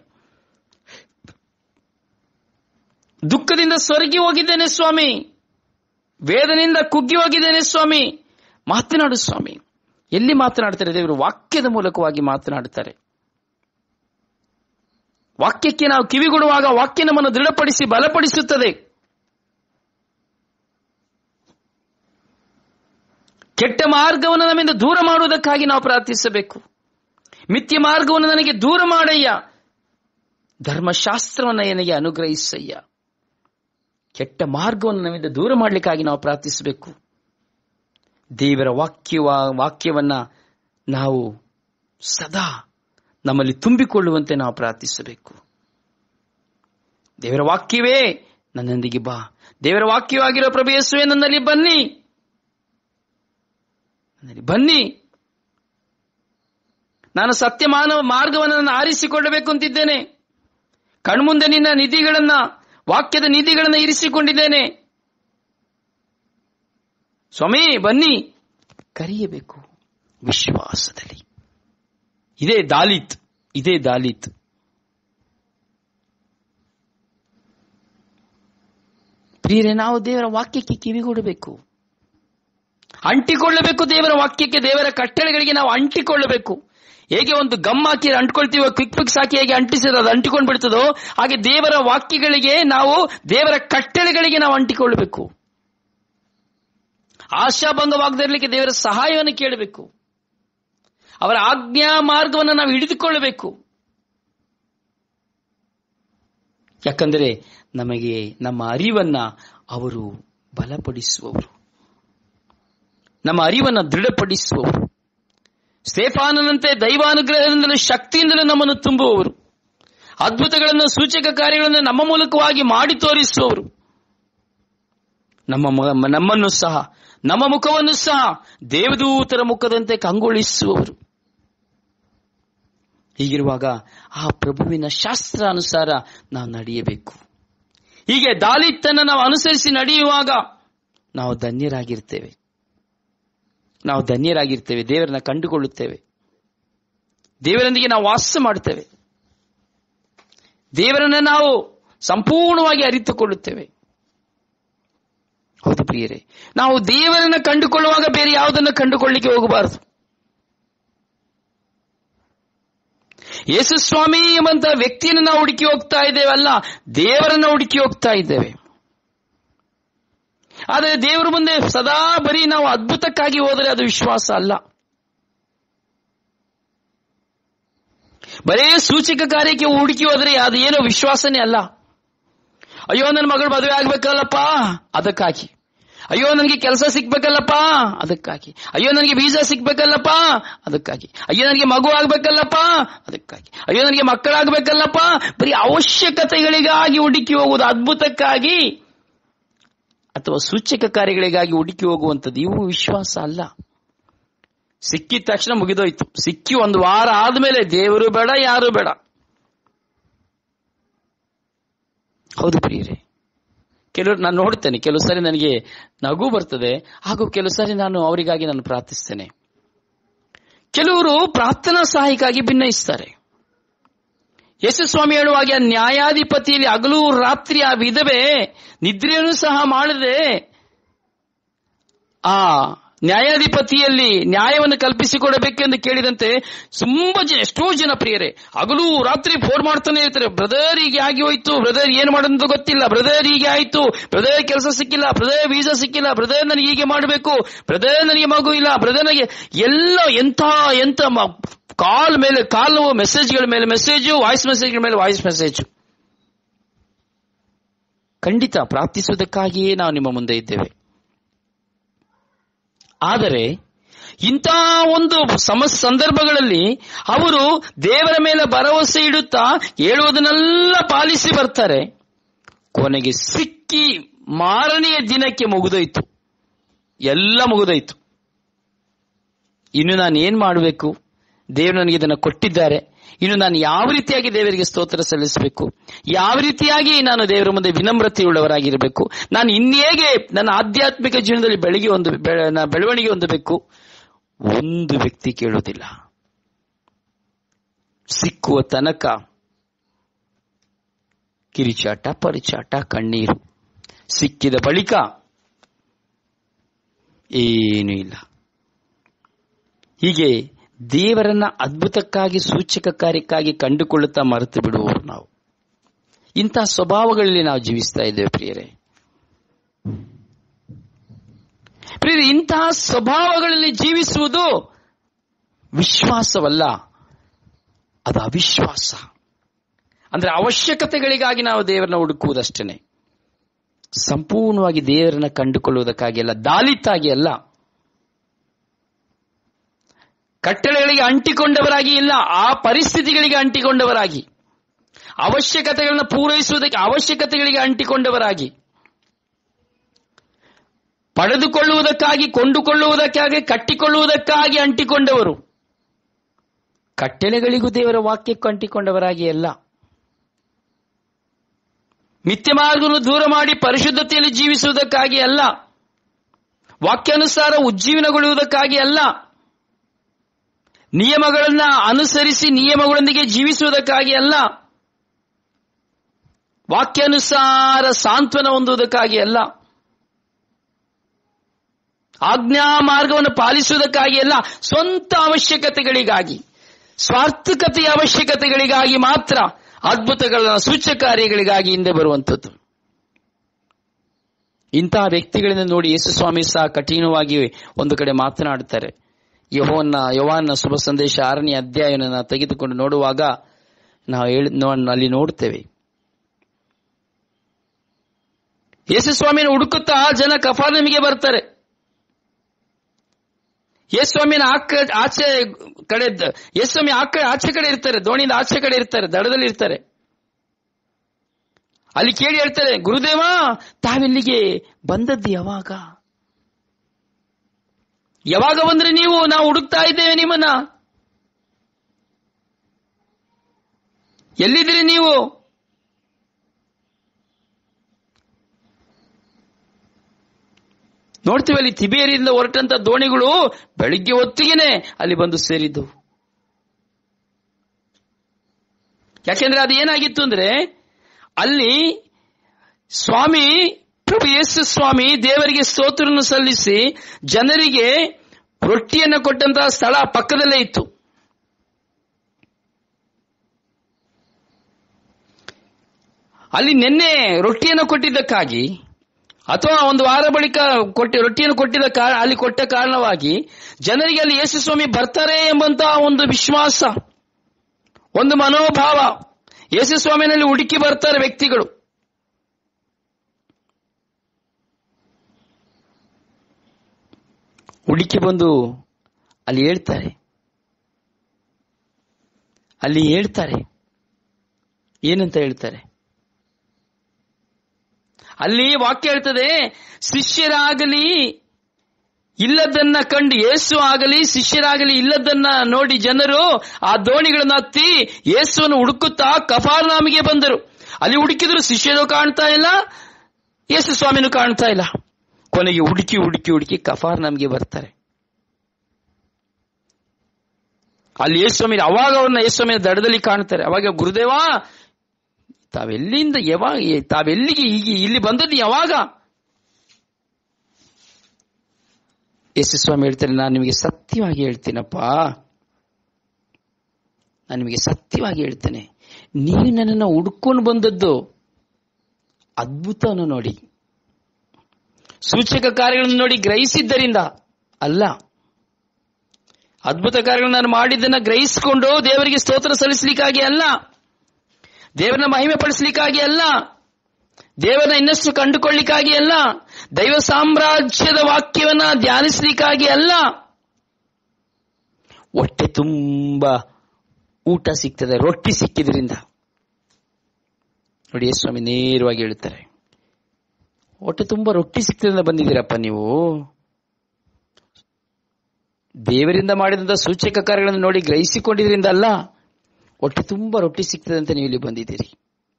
ದುಃಖದಿಂದ ಸೊರಗಿ ಹೋಗಿದ್ದೇನೆ ಸ್ವಾಮಿ ವೇದನೆಯಿಂದ ಕುಗ್ಗಿ ಹೋಗಿದ್ದೇನೆ ಸ್ವಾಮಿ ಮಾತನಾಡು ಸ್ವಾಮಿ ಎಲ್ಲಿ ಮಾತನಾಡ್ತಾರೆ ದೇವರು ವಾಕ್ಯದ ಮೂಲಕವಾಗಿ ಮಾತನಾಡುತ್ತಾರೆ ವಾಕ್ಯಕ್ಕೆ ನಾವು ಕಿವಿಗೊಡುವಾಗ ವಾಕ್ಯ ನಮ್ಮನ್ನು ದೃಢಪಡಿಸಿ ಬಲಪಡಿಸುತ್ತದೆ ಕೆಟ್ಟ ಮಾರ್ಗವನ್ನು ನಮ್ಮಿಂದ ದೂರ ಮಾಡುವುದಕ್ಕಾಗಿ ನಾವು ಪ್ರಾರ್ಥಿಸಬೇಕು ಮಿಥ್ಯ ಮಾರ್ಗವನ್ನು ನನಗೆ ದೂರ ಮಾಡಯ್ಯ ಧರ್ಮಶಾಸ್ತ್ರವನ್ನು ನನಗೆ ಅನುಗ್ರಹಿಸಯ್ಯ ಕೆಟ್ಟ ಮಾರ್ಗವನ್ನು ನಮ್ಮಿಂದ ದೂರ ಮಾಡಲಿಕ್ಕಾಗಿ ನಾವು ಪ್ರಾರ್ಥಿಸಬೇಕು ದೇವರ ವಾಕ್ಯವ ವಾಕ್ಯವನ್ನ ನಾವು ಸದಾ ನಮ್ಮಲ್ಲಿ ತುಂಬಿಕೊಳ್ಳುವಂತೆ ನಾವು ಪ್ರಾರ್ಥಿಸಬೇಕು ದೇವರ ವಾಕ್ಯವೇ ನನ್ನೊಂದಿಗೆ ಬಾ ದೇವರ ವಾಕ್ಯವಾಗಿರೋ ಪ್ರಭು ಯೇಸುವೆ ನನ್ನಲ್ಲಿ ಬನ್ನಿ ನನ್ನಲ್ಲಿ ಬನ್ನಿ ನಾನು ಸತ್ಯ ಮಾನವ ಮಾರ್ಗವನ್ನು ನಾನು ಆರಿಸಿಕೊಳ್ಳಬೇಕು ಅಂತಿದ್ದೇನೆ ಕಣ್ಮುಂದೆ ನಿನ್ನ ನಿಧಿಗಳನ್ನ ವಾಕ್ಯದ ನಿಧಿಗಳನ್ನ ಇರಿಸಿಕೊಂಡಿದ್ದೇನೆ ಸ್ವಾಮಿ ಬನ್ನಿ ಕರೆಯಬೇಕು ವಿಶ್ವಾಸದಲ್ಲಿ ಇದೇ ದಾಲಿತ್ ಇದೇ ದಾಲಿತ್ ಪ್ರಿಯರೇ ನಾವು ದೇವರ ವಾಕ್ಯಕ್ಕೆ ಕಿವಿಗೊಡಬೇಕು ಅಂಟಿಕೊಳ್ಳಬೇಕು ದೇವರ ವಾಕ್ಯಕ್ಕೆ ದೇವರ ಕಟ್ಟಳೆಗಳಿಗೆ ನಾವು ಅಂಟಿಕೊಳ್ಳಬೇಕು ಹೇಗೆ ಒಂದು ಗಮ್ ಹಾಕಿ ಅಂಟ್ಕೊಳ್ತೀವೋ ಕ್ವಿಕ್ ಪಿಕ್ಸ್ ಹಾಕಿ ಹೇಗೆ ಅಂಟಿಸಿದ್ರೆ ಅದು ಅಂಟಿಕೊಂಡು ಬಿಡ್ತದೋ ಹಾಗೆ ದೇವರ ವಾಕ್ಯಗಳಿಗೆ ನಾವು ದೇವರ ಕಟ್ಟಳೆಗಳಿಗೆ ನಾವು ಅಂಟಿಕೊಳ್ಳಬೇಕು ಆಶಾಭಂಗವಾಗದಿರಲಿಕ್ಕೆ ದೇವರ ಸಹಾಯವನ್ನು ಕೇಳಬೇಕು ಅವರ ಆಜ್ಞಾ ಮಾರ್ಗವನ್ನು ನಾವು ಹಿಡಿದುಕೊಳ್ಳಬೇಕು ಯಾಕಂದರೆ ನಮಗೆ ನಮ್ಮ ಅರಿವನ್ನ ಅವರು ಬಲಪಡಿಸುವವರು ನಮ್ಮ ಅರಿವನ್ನ ದೃಢಪಡಿಸುವವರು ಸ್ಟೇಫಾನನಂತೆ ದೈವಾನುಗ್ರಹದಿಂದಲೂ ಶಕ್ತಿಯಿಂದಲೂ ನಮ್ಮನ್ನು ತುಂಬುವವರು ಅದ್ಭುತಗಳನ್ನು ಸೂಚಕ ಕಾರ್ಯಗಳನ್ನು ನಮ್ಮ ಮೂಲಕವಾಗಿ ಮಾಡಿ ತೋರಿಸುವವರು ನಮ್ಮ ಮ- ನಮ್ಮನ್ನು ಸಹ ನಮ್ಮ ಮುಖವನ್ನು ಸಹ ದೇವದೂತರ ಮುಖದಂತೆ ಕಂಗೊಳಿಸುವವರು ಹೀಗಿರುವಾಗ ಆ ಪ್ರಭುವಿನ ಶಾಸ್ತ್ರಾನುಸಾರ ನಾವು ನಡೆಯಬೇಕು ಹೀಗೆ ದಾಲಿತ್ತನ್ನು ನಾವು ಅನುಸರಿಸಿ ನಡೆಯುವಾಗ ನಾವು ಧನ್ಯರಾಗಿರ್ತೇವೆ ನಾವು ಧನ್ಯರಾಗಿರ್ತೇವೆ ದೇವರನ್ನ ಕಂಡುಕೊಳ್ಳುತ್ತೇವೆ ದೇವರೊಂದಿಗೆ ನಾವು ವಾಸ ಮಾಡುತ್ತೇವೆ ದೇವರನ್ನ ನಾವು ಸಂಪೂರ್ಣವಾಗಿ ಅರಿತುಕೊಳ್ಳುತ್ತೇವೆ ಹೌದು ಪ್ರಿಯರೇ ನಾವು ದೇವರನ್ನ ಕಂಡುಕೊಳ್ಳುವಾಗ ಬೇರೆ ಯಾವುದನ್ನು ಕಂಡುಕೊಳ್ಳಿಕ್ಕೆ ಹೋಗಬಾರದು ಯೇಸು ಸ್ವಾಮಿ ಎಂಬಂತ ವ್ಯಕ್ತಿಯನ್ನು ನಾವು ಹುಡುಕಿ ಹೋಗ್ತಾ ಇದ್ದೇವೆ ಅಲ್ಲ ದೇವರನ್ನ ಹುಡುಕಿ ಹೋಗ್ತಾ ಇದ್ದೇವೆ ಆದರೆ ದೇವರ ಮುಂದೆ ಸದಾ ಬರೀ ನಾವು ಅದ್ಭುತಕ್ಕಾಗಿ ಹೋದರೆ ಅದು ವಿಶ್ವಾಸ ಅಲ್ಲ ಬರೇ ಸೂಚಕ ಕಾರ್ಯಕ್ಕೆ ಹುಡುಕಿ ಹೋದರೆ ಅದು ಏನೋ ವಿಶ್ವಾಸನೇ ಅಲ್ಲ ಅಯ್ಯೋ ನನ್ನ ಮಗಳು ಮದುವೆ ಆಗ್ಬೇಕಲ್ಲಪ್ಪ ಅದಕ್ಕಾಗಿ ಅಯ್ಯೋ ನನಗೆ ಕೆಲಸ ಸಿಕ್ಬೇಕಲ್ಲಪ್ಪ ಅದಕ್ಕಾಗಿ ಅಯ್ಯೋ ನನಗೆ ವೀಸಾ ಸಿಕ್ಬೇಕಲ್ಲಪ್ಪ ಅದಕ್ಕಾಗಿ ಅಯ್ಯೋ ನನಗೆ ಮಗು ಆಗ್ಬೇಕಲ್ಲಪ್ಪ ಅದಕ್ಕಾಗಿ ಅಯ್ಯೋ ನನಗೆ ಮಕ್ಕಳಾಗ್ಬೇಕಲ್ಲಪ್ಪ ಬರೀ ಅವಶ್ಯಕತೆಗಳಿಗಾಗಿ ಹುಡುಕಿ ಹೋಗುವುದು ಅದ್ಭುತಕ್ಕಾಗಿ ಅಥವಾ ಸೂಚಕ ಕಾರ್ಯಗಳಿಗಾಗಿ ಹುಡುಕಿ ಹೋಗುವಂಥದ್ದು ಇವು ವಿಶ್ವಾಸ ಅಲ್ಲ ಸಿಕ್ಕಿದ ತಕ್ಷಣ ಮುಗಿದೋಯ್ತು ಸಿಕ್ಕಿ ಒಂದು ವಾರ ಆದ್ಮೇಲೆ ದೇವರು ಬೇಡ ಯಾರು ಬೇಡ ಹೌದು ಪ್ರಿಯರೇ ಕೆಲವರು ನಾನು ನೋಡ್ತೇನೆ ಕೆಲವು ಸಾರಿ ನನಗೆ ನಗು ಬರ್ತದೆ ಹಾಗೂ ಕೆಲವು ಸಾರಿ ನಾನು ಅವರಿಗಾಗಿ ನಾನು ಪ್ರಾರ್ಥಿಸ್ತೇನೆ ಕೆಲವರು ಪ್ರಾರ್ಥನಾ ಸಹಾಯಕ್ಕಾಗಿ ಭಿನ್ನಯಿಸ್ತಾರೆ ಯೇಸು ಸ್ವಾಮಿ ಹೇಳುವಾಗೆ ಆ ನ್ಯಾಯಾಧಿಪತಿಯಲ್ಲಿ ಹಗಲು ರಾತ್ರಿ ಆ ವಿಧವೆ ನಿದ್ರೆಯನ್ನು ಸಹ ಮಾಡದೆ ಆ ನ್ಯಾಯಾಧಿಪತಿಯಲ್ಲಿ ನ್ಯಾಯವನ್ನು ಕಲ್ಪಿಸಿಕೊಡಬೇಕೆಂದು ಕೇಳಿದಂತೆ ತುಂಬಾ ಜನ ಎಷ್ಟೋ ಜನ ಪ್ರಿಯರೇ ಹಗಲು ರಾತ್ರಿ ಫೋನ್ ಮಾಡ್ತಾನೆ ಇರ್ತಾರೆ ಬ್ರದರ್ ಹೀಗೆ ಆಗಿ ಹೋಯ್ತು ಬ್ರದರ್ ಏನ್ ಮಾಡೋದಂತ ಗೊತ್ತಿಲ್ಲ ಬ್ರದರ್ ಹೀಗೆ ಆಯ್ತು ಬ್ರದರ್ ಕೆಲಸ ಸಿಕ್ಕಿಲ್ಲ ಬ್ರದರ್ ವೀಸಾ ಸಿಕ್ಕಿಲ್ಲ ಬ್ರದರ್ ನನಗೆ ಹೀಗೆ ಮಾಡಬೇಕು ಬ್ರದರ್ ನನಗೆ ಮಗು ಇಲ್ಲ ಬ್ರದರ್ ನನಗೆ ಎಲ್ಲ ಎಂಥ ಎಂಥ ಮ- ಕಾಲ್ ಮೇಲೆ ಕಾಲ್ ಮೆಸೇಜ್ಗಳ ಮೇಲೆ ಮೆಸೇಜು ವಾಯ್ಸ್ ಮೆಸೇಜ್ಗಳ ಮೇಲೆ ವಾಯ್ಸ್ ಮೆಸೇಜ್ ಖಂಡಿತ ಪ್ರಾರ್ಥಿಸುವುದಕ್ಕಾಗಿಯೇ ನಾವು ನಿಮ್ಮ ಮುಂದೆ ಇದ್ದೇವೆ ಆದರೆ ಇಂಥ ಒಂದು ಸಮ ಸಂದರ್ಭಗಳಲ್ಲಿ ಅವರು ದೇವರ ಮೇಲೆ ಭರವಸೆ ಇಡುತ್ತಾ ಹೇಳುವುದನ್ನೆಲ್ಲ ಪಾಲಿಸಿ ಬರ್ತಾರೆ ಕೊನೆಗೆ ಸಿಕ್ಕಿ ಮಾರನೆಯ ದಿನಕ್ಕೆ ಮುಗಿದೋಯ್ತು ಎಲ್ಲ ಮುಗಿದೋಯ್ತು ಇನ್ನು ನಾನು ಏನ್ ಮಾಡಬೇಕು ದೇವರು ನನಗೆ ಇದನ್ನು ಕೊಟ್ಟಿದ್ದಾರೆ ಇನ್ನು ನಾನು ಯಾವ ರೀತಿಯಾಗಿ ದೇವರಿಗೆ ಸ್ತೋತ್ರ ಸಲ್ಲಿಸಬೇಕು ಯಾವ ರೀತಿಯಾಗಿ ನಾನು ದೇವರ ಮುಂದೆ ವಿನಮ್ರತೆಯುಳ್ಳವರಾಗಿರಬೇಕು ನಾನು ಇನ್ನೇಗೆ ನನ್ನ ಆಧ್ಯಾತ್ಮಿಕ ಜೀವನದಲ್ಲಿ ಬೆಳಗ್ಗೆ ಒಂದು ಬೆ- ನಾ ಬೆಳವಣಿಗೆ ಹೊಂದಬೇಕು ಒಂದು ವ್ಯಕ್ತಿ ಕೇಳುವುದಿಲ್ಲ ಸಿಕ್ಕುವ ತನಕ ಕಿರಿಚಾಟ ಪರಿಚಾಟ ಕಣ್ಣೀರು ಸಿಕ್ಕಿದ ಬಳಿಕ ಏನೂ ಇಲ್ಲ ಹೀಗೆ ದೇವರನ್ನ ಅದ್ಭುತಕ್ಕಾಗಿ ಸೂಚಕ ಕಾರ್ಯಕ್ಕಾಗಿ ಕಂಡುಕೊಳ್ಳುತ್ತಾ ಮರೆತು ಬಿಡುವವರು ನಾವು ಇಂತಹ ಸ್ವಭಾವಗಳಲ್ಲಿ ನಾವು ಜೀವಿಸ್ತಾ ಇದ್ದೇವೆ ಪ್ರಿಯರೇ ಪ್ರಿಯ ಪ್ರಿಯರೇ, ಇಂತಹ ಸ್ವಭಾವಗಳಲ್ಲಿ ಜೀವಿಸುವುದು ವಿಶ್ವಾಸವಲ್ಲ ಅದು ಅವಿಶ್ವಾಸ ಅಂದ್ರೆ ಅವಶ್ಯಕತೆಗಳಿಗಾಗಿ ನಾವು ದೇವರನ್ನ ಹುಡುಕುವುದಷ್ಟೇನೆ ಸಂಪೂರ್ಣವಾಗಿ ದೇವರನ್ನ ಕಂಡುಕೊಳ್ಳುವುದಕ್ಕಾಗಿ ಅಲ್ಲ ದಾಲಿತಾಗಿ ಅಲ್ಲ ಕಟ್ಟಳೆಗಳಿಗೆ ಅಂಟಿಕೊಂಡವರಾಗಿ ಇಲ್ಲ ಆ ಪರಿಸ್ಥಿತಿಗಳಿಗೆ ಅಂಟಿಕೊಂಡವರಾಗಿ ಅವಶ್ಯಕತೆಗಳನ್ನು ಪೂರೈಸುವುದಕ್ಕೆ ಅವಶ್ಯಕತೆಗಳಿಗೆ ಅಂಟಿಕೊಂಡವರಾಗಿ ಪಡೆದುಕೊಳ್ಳುವುದಕ್ಕಾಗಿ ಕೊಂಡುಕೊಳ್ಳುವುದಕ್ಕಾಗಿ ಕಟ್ಟಿಕೊಳ್ಳುವುದಕ್ಕಾಗಿ ಅಂಟಿಕೊಂಡವರು ಕಟ್ಟಳೆಗಳಿಗೂ ದೇವರ ವಾಕ್ಯಕ್ಕೂ ಅಂಟಿಕೊಂಡವರಾಗಿ ಅಲ್ಲ ಮಿಥ್ಯ ಮಾರ್ಗವನ್ನು ದೂರ ಮಾಡಿ ಪರಿಶುದ್ಧತೆಯಲ್ಲಿ ಜೀವಿಸುವುದಕ್ಕಾಗಿ ಅಲ್ಲ ವಾಕ್ಯಾನುಸಾರ ಉಜ್ಜೀವನಗೊಳ್ಳುವುದಕ್ಕಾಗಿ ಅಲ್ಲ ನಿಯಮಗಳನ್ನ ಅನುಸರಿಸಿ ನಿಯಮಗಳೊಂದಿಗೆ ಜೀವಿಸುವುದಕ್ಕಾಗಿ ಅಲ್ಲ ವಾಕ್ಯಾನುಸಾರ ಸಾಂತ್ವನ ಹೊಂದುವುದಕ್ಕಾಗಿ ಅಲ್ಲ ಆಜ್ಞಾ ಮಾರ್ಗವನ್ನು ಪಾಲಿಸುವುದಕ್ಕಾಗಿ ಅಲ್ಲ ಸ್ವಂತ ಅವಶ್ಯಕತೆಗಳಿಗಾಗಿ ಸ್ವಾರ್ಥಕತೆಯ ಅವಶ್ಯಕತೆಗಳಿಗಾಗಿ ಮಾತ್ರ ಅದ್ಭುತಗಳ ಸೂಚ್ಯ ಕಾರ್ಯಗಳಿಗಾಗಿ ಹಿಂದೆ ಬರುವಂಥದ್ದು ಇಂತಹ ವ್ಯಕ್ತಿಗಳಿಂದ ನೋಡಿ ಯೇಸು ಸ್ವಾಮಿ ಸಹ ಕಠಿಣವಾಗಿ ಒಂದು ಕಡೆ ಮಾತನಾಡುತ್ತಾರೆ ಯಹೋವನ್ನ ಯವಾನ್ನ ಶುಭ ಸಂದೇಶ ಆರನೇ ಅಧ್ಯಾಯನ ತೆಗೆದುಕೊಂಡು ನೋಡುವಾಗ ನಾವು ಹೇಳಿ ನೋ- ಅಲ್ಲಿ ನೋಡ್ತೇವೆ ಯೇಸು ಸ್ವಾಮಿನ ಹುಡುಕುತ್ತಾ ಜನ ಕಫಾರ್ನಮಿಗೆ ಬರ್ತಾರೆ ಯೇಸು ಸ್ವಾಮಿನ ಆಕ ಆಚೆ ಕಡೆ ಯೇಸು ಸ್ವಾಮಿ ಆ ಕಡೆ ಆಚೆ ಕಡೆ ಇರ್ತಾರೆ ದೋಣಿಯಿಂದ ಆಚೆ ಕಡೆ ಇರ್ತಾರೆ ದಡದಲ್ಲಿ ಇರ್ತಾರೆ ಅಲ್ಲಿ ಕೇಳಿ ಹೇಳ್ತಾರೆ ಗುರುದೇವ ತಾವಿಲ್ಲಿಗೆ ಬಂದದ್ದು ಯಾವಾಗ ಯಾವಾಗ ಬಂದ್ರೆ ನೀವು ನಾವು ಹುಡುಕ್ತಾ ಇದ್ದೇವೆ ನಿಮ್ಮನ್ನ ಎಲ್ಲಿದ್ದೀರಿ ನೀವು ನೋಡ್ತೀವಿ ಅಲ್ಲಿ ತಿಬೇರಿಯಿಂದ ಹೊರಟಂತ ದೋಣಿಗಳು ಬೆಳಿಗ್ಗೆ ಹೊತ್ತಿಗೆನೆ ಅಲ್ಲಿ ಬಂದು ಸೇರಿದ್ದವು ಯಾಕೆಂದ್ರೆ ಅದು ಏನಾಗಿತ್ತು ಅಂದ್ರೆ ಅಲ್ಲಿ ಸ್ವಾಮಿ ಪ್ರಭು ಯೇಸು ಸ್ವಾಮಿ ದೇವರಿಗೆ ಸ್ತೋತ್ರವನ್ನು ಸಲ್ಲಿಸಿ ಜನರಿಗೆ ರೊಟ್ಟಿಯನ್ನು ಕೊಟ್ಟಂತಹ ಸ್ಥಳ ಪಕ್ಕದಲ್ಲೇ ಇತ್ತು ಅಲ್ಲಿ ನಿನ್ನೆ ರೊಟ್ಟಿಯನ್ನು ಕೊಟ್ಟಿದ್ದಕ್ಕಾಗಿ ಅಥವಾ ಒಂದು ವಾರ ಬಳಿಕ ಕೊಟ್ಟಿ ರೊಟ್ಟಿಯನ್ನು ಕೊಟ್ಟಿದ್ದ ಕಾರಣ ಅಲ್ಲಿ ಕೊಟ್ಟ ಕಾರಣವಾಗಿ ಜನರಿಗೆ ಅಲ್ಲಿ ಯೇಸು ಸ್ವಾಮಿ ಬರ್ತಾರೆ ಎಂಬಂತಹ ಒಂದು ವಿಶ್ವಾಸ ಒಂದು ಮನೋಭಾವ ಯೇಸು ಸ್ವಾಮಿನಲ್ಲಿ ಹುಡುಕಿ ಬರ್ತಾರೆ ವ್ಯಕ್ತಿಗಳು ಹುಡುಕಿ ಬಂದು ಅಲ್ಲಿ ಹೇಳ್ತಾರೆ ಅಲ್ಲಿ ಹೇಳ್ತಾರೆ ಏನಂತ ಹೇಳ್ತಾರೆ ಅಲ್ಲಿ ವಾಕ್ಯ ಹೇಳ್ತದೆ ಶಿಷ್ಯರಾಗಲಿ ಇಲ್ಲದನ್ನ ಕಂಡು ಯೇಸು ಆಗಲಿ ಶಿಷ್ಯರಾಗಲಿ ಇಲ್ಲದನ್ನ ನೋಡಿ ಜನರು ಆ ದೋಣಿಗಳನ್ನು ಹತ್ತಿ ಯೇಸುವನ್ನು ಹುಡುಕುತ್ತಾ ಕಫಾರ್ನಾಮಿಗೆ ಬಂದರು ಅಲ್ಲಿ ಹುಡುಕಿದ್ರು ಶಿಷ್ಯರು ಕಾಣ್ತಾ ಇಲ್ಲ ಯೇಸು ಸ್ವಾಮಿನೂ ಕಾಣ್ತಾ ಇಲ್ಲ ಕೊನೆಗೆ ಹುಡುಕಿ ಹುಡುಕಿ ಹುಡುಕಿ ಕಫಾರ್ನಾಮಿಗೆ ಬರ್ತಾರೆ ಅಲ್ಲಿ ಯೇಸು ಸ್ವಾಮಿ ಅವಾಗ ಅವ್ರನ್ನ ಯೇಸು ಸ್ವಾಮಿಯ ದಡದಲ್ಲಿ ಕಾಣ್ತಾರೆ ಅವಾಗ ಗುರುದೇವ ತಾವೆಲ್ಲಿಂದ ಯಾವಾಗ ತಾವೆಲ್ಲಿಗೆ ಹೀಗೆ ಇಲ್ಲಿ ಬಂದದ್ದು ಯಾವಾಗ ಯೇಸು ಸ್ವಾಮಿ ಹೇಳ್ತಾರೆ ನಾನು ನಿಮಗೆ ಸತ್ಯವಾಗಿ ಹೇಳ್ತೀನಪ್ಪ ನಾನು ನಿಮಗೆ ಸತ್ಯವಾಗಿ ಹೇಳ್ತೇನೆ ನೀವು ನನ್ನನ್ನು ಹುಡ್ಕೊಂಡು ಬಂದದ್ದು ಅದ್ಭುತವನ್ನು ನೋಡಿ ಸೂಚಕ ಕಾರ್ಯಗಳನ್ನು ನೋಡಿ ಗ್ರಹಿಸಿದ್ದರಿಂದ ಅಲ್ಲ ಅದ್ಭುತ ಕಾರ್ಯಗಳನ್ನು ನಾನು ಮಾಡಿದ್ದನ್ನ ಗ್ರಹಿಸಿಕೊಂಡು ದೇವರಿಗೆ ಸ್ತೋತ್ರ ಸಲ್ಲಿಸಲಿಕ್ಕಾಗಿ ಅಲ್ಲ ದೇವರನ್ನ ಮಹಿಮೆ ಪಡಿಸಲಿಕ್ಕಾಗಿ ಅಲ್ಲ ದೇವರನ್ನ ಇನ್ನಷ್ಟು ಕಂಡುಕೊಳ್ಳಿಕ್ಕಾಗಿ ಅಲ್ಲ ದೈವ ಸಾಮ್ರಾಜ್ಯದ ವಾಕ್ಯವನ್ನ ಧ್ಯಾನಿಸಲಿಕ್ಕಾಗಿ ಅಲ್ಲ ಹೊಟ್ಟೆ ತುಂಬಾ ಊಟ ಸಿಗ್ತದೆ ರೊಟ್ಟಿ ಸಿಕ್ಕಿದ್ರಿಂದ ನೋಡಿ ಯೇಸು ಸ್ವಾಮಿ ನೇರವಾಗಿ ಹೇಳ್ತಾರೆ ಹೊಟ್ಟೆ ತುಂಬಾ ರೊಟ್ಟಿ ಸಿಕ್ಕಿದ್ರಿಂದ ಬಂದಿದ್ದೀರಪ್ಪ ನೀವು ದೇವರಿಂದ ಮಾಡಿದಂತ ಸೂಚಕ ಕಾರ್ಯಗಳನ್ನು ನೋಡಿ ಗ್ರಹಿಸಿಕೊಂಡಿದ್ರಿಂದ ಅಲ್ಲ ಹೊಟ್ಟೆ ತುಂಬಾ ರೊಟ್ಟಿ ಸಿಗ್ತದೆ ಅಂತ ನೀವು ಇಲ್ಲಿ ಬಂದಿದ್ದೀರಿ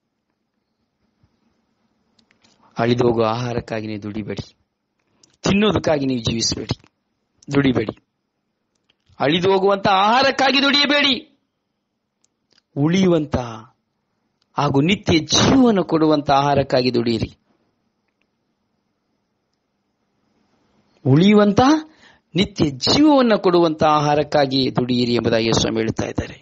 ಅಳಿದು ಹೋಗುವ ಆಹಾರಕ್ಕಾಗಿ ನೀವು ದುಡಿಬೇಡಿ ತಿನ್ನೋದಕ್ಕಾಗಿ ನೀವು ಜೀವಿಸಬೇಡಿ ದುಡಿಬೇಡಿ ಅಳಿದು ಹೋಗುವಂತ ಆಹಾರಕ್ಕಾಗಿ ದುಡಿಯಬೇಡಿ ಉಳಿಯುವಂತ ಹಾಗೂ ನಿತ್ಯ ಜೀವನ ಕೊಡುವಂತ ಆಹಾರಕ್ಕಾಗಿ ದುಡಿಯಿರಿ ಉಳಿಯುವಂತ ನಿತ್ಯ ಜೀವವನ್ನು ಕೊಡುವಂತ ಆಹಾರಕ್ಕಾಗಿ ದುಡಿಯಿರಿ ಎಂಬುದಾಗಿ ಸ್ವಾಮಿ ಹೇಳ್ತಾ ಇದ್ದಾರೆ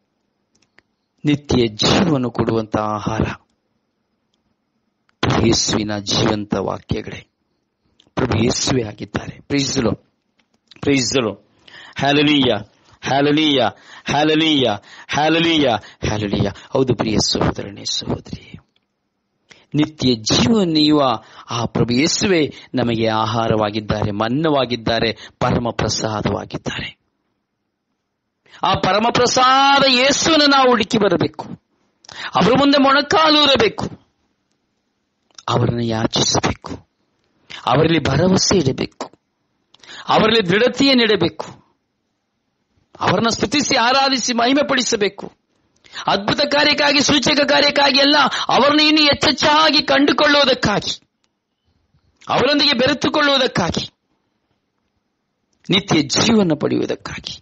ನಿತ್ಯ ಜೀವವನ್ನು ಕೊಡುವಂತ ಆಹಾರ ಪ್ರಭು ಯೇಸುವಿನ ಜೀವಂತ ವಾಕ್ಯಗಳೇ ಪ್ರಭು ಪ್ರಭು ಯೇಸುವೆ ಆಗಿದ್ದಾರೆ ಪ್ರೀಸಲು ಪ್ರೀಸಲು ಹ್ಯಾಲಲೀಯ ಹ್ಯಾಲಲೀಯ ಹ್ಯಾಲಲೀಯ ಹ್ಯಾಲಲೀಯ ಹ್ಯಾಲಲೀಯ ಹೌದು ಪ್ರಿಯ ಸಹೋದರನೇ ಸಹೋದರಿ ನಿತ್ಯ ಜೀವ ನೀಯುವ ಆ ಪ್ರಭು ಯೇಸುವೆ ನಮಗೆ ಆಹಾರವಾಗಿದ್ದಾರೆ ಮನ್ನವಾಗಿದ್ದಾರೆ ಪರಮ ಪ್ರಸಾದವಾಗಿದ್ದಾರೆ ಆ ಪರಮ ಪ್ರಸಾದ ಯೇಸುವನ್ನು ನಾವು ಹುಡುಕಿ ಬರಬೇಕು ಅವರ ಮುಂದೆ ಮೊಣಕಾಲೂರಬೇಕು ಅವರನ್ನು ಯಾಚಿಸಬೇಕು ಅವರಲ್ಲಿ ಭರವಸೆ ಇಡಬೇಕು ಅವರಲ್ಲಿ ದೃಢತೆಯನ್ನಿಡಬೇಕು ಅವರನ್ನು ಸ್ತುತಿಸಿ ಆರಾಧಿಸಿ ಮಹಿಮೆ ಪಡಿಸಬೇಕು ಅದ್ಭುತ ಕಾರ್ಯಕ್ಕಾಗಿ ಸೂಚಕ ಕಾರ್ಯಕ್ಕಾಗಿ ಎಲ್ಲ ಅವರನ್ನು ಇನ್ನು ಹೆಚ್ಚೆಚ್ಚಾಗಿ ಕಂಡುಕೊಳ್ಳುವುದಕ್ಕಾಗಿ ಅವರೊಂದಿಗೆ ಬೆರೆತುಕೊಳ್ಳುವುದಕ್ಕಾಗಿ ನಿತ್ಯ ಜೀವನ ಪಡೆಯುವುದಕ್ಕಾಗಿ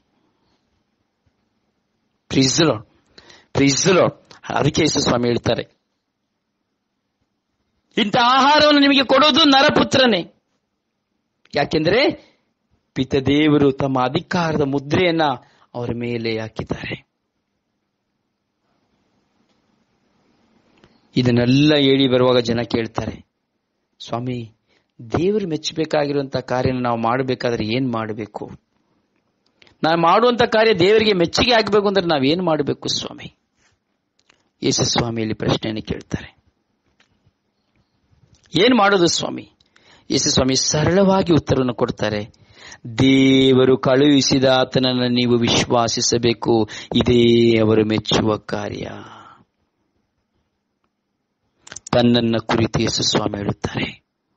ಪ್ರೀಸಲೋ ಪ್ರೀಸಲೋ ಅದಕ್ಕೆ ಯೇಸು ಸ್ವಾಮಿ ಹೇಳ್ತಾರೆ ಇಂಥ ಆಹಾರವನ್ನು ನಿಮಗೆ ಕೊಡೋದು ನರಪುತ್ರನೇ ಯಾಕೆಂದ್ರೆ ಪಿತದೇವರು ತಮ್ಮ ಅಧಿಕಾರದ ಮುದ್ರೆಯನ್ನ ಅವರ ಮೇಲೆ ಹಾಕಿದ್ದಾರೆ ಇದನ್ನೆಲ್ಲ ಹೇಳಿ ಬರುವಾಗ ಜನ ಕೇಳ್ತಾರೆ ಸ್ವಾಮಿ ದೇವರು ಮೆಚ್ಚಬೇಕಾಗಿರುವಂತಹ ಕಾರ್ಯನ ನಾವು ಮಾಡಬೇಕಾದ್ರೆ ಏನ್ ಮಾಡಬೇಕು ನಾವು ಮಾಡುವಂತ ಕಾರ್ಯ ದೇವರಿಗೆ ಮೆಚ್ಚುಗೆ ಆಗಬೇಕು ಅಂದ್ರೆ ನಾವೇನ್ ಮಾಡಬೇಕು ಸ್ವಾಮಿ ಯೇಸು ಸ್ವಾಮಿಯಲ್ಲಿ ಪ್ರಶ್ನೆಯನ್ನು ಕೇಳ್ತಾರೆ ಏನ್ ಮಾಡೋದು ಸ್ವಾಮಿ ಯೇಸು ಸ್ವಾಮಿ ಸರಳವಾಗಿ ಉತ್ತರವನ್ನು ಕೊಡ್ತಾರೆ ದೇವರು ಕಳುಹಿಸಿದ ಆತನನ್ನು ನೀವು ವಿಶ್ವಾಸಿಸಬೇಕು ಇದೇ ಅವರು ಮೆಚ್ಚುವ ಕಾರ್ಯ ತನ್ನನ್ನ ಕುರಿತು ಯೇಸು ಸ್ವಾಮಿ ಹೇಳುತ್ತಾರೆ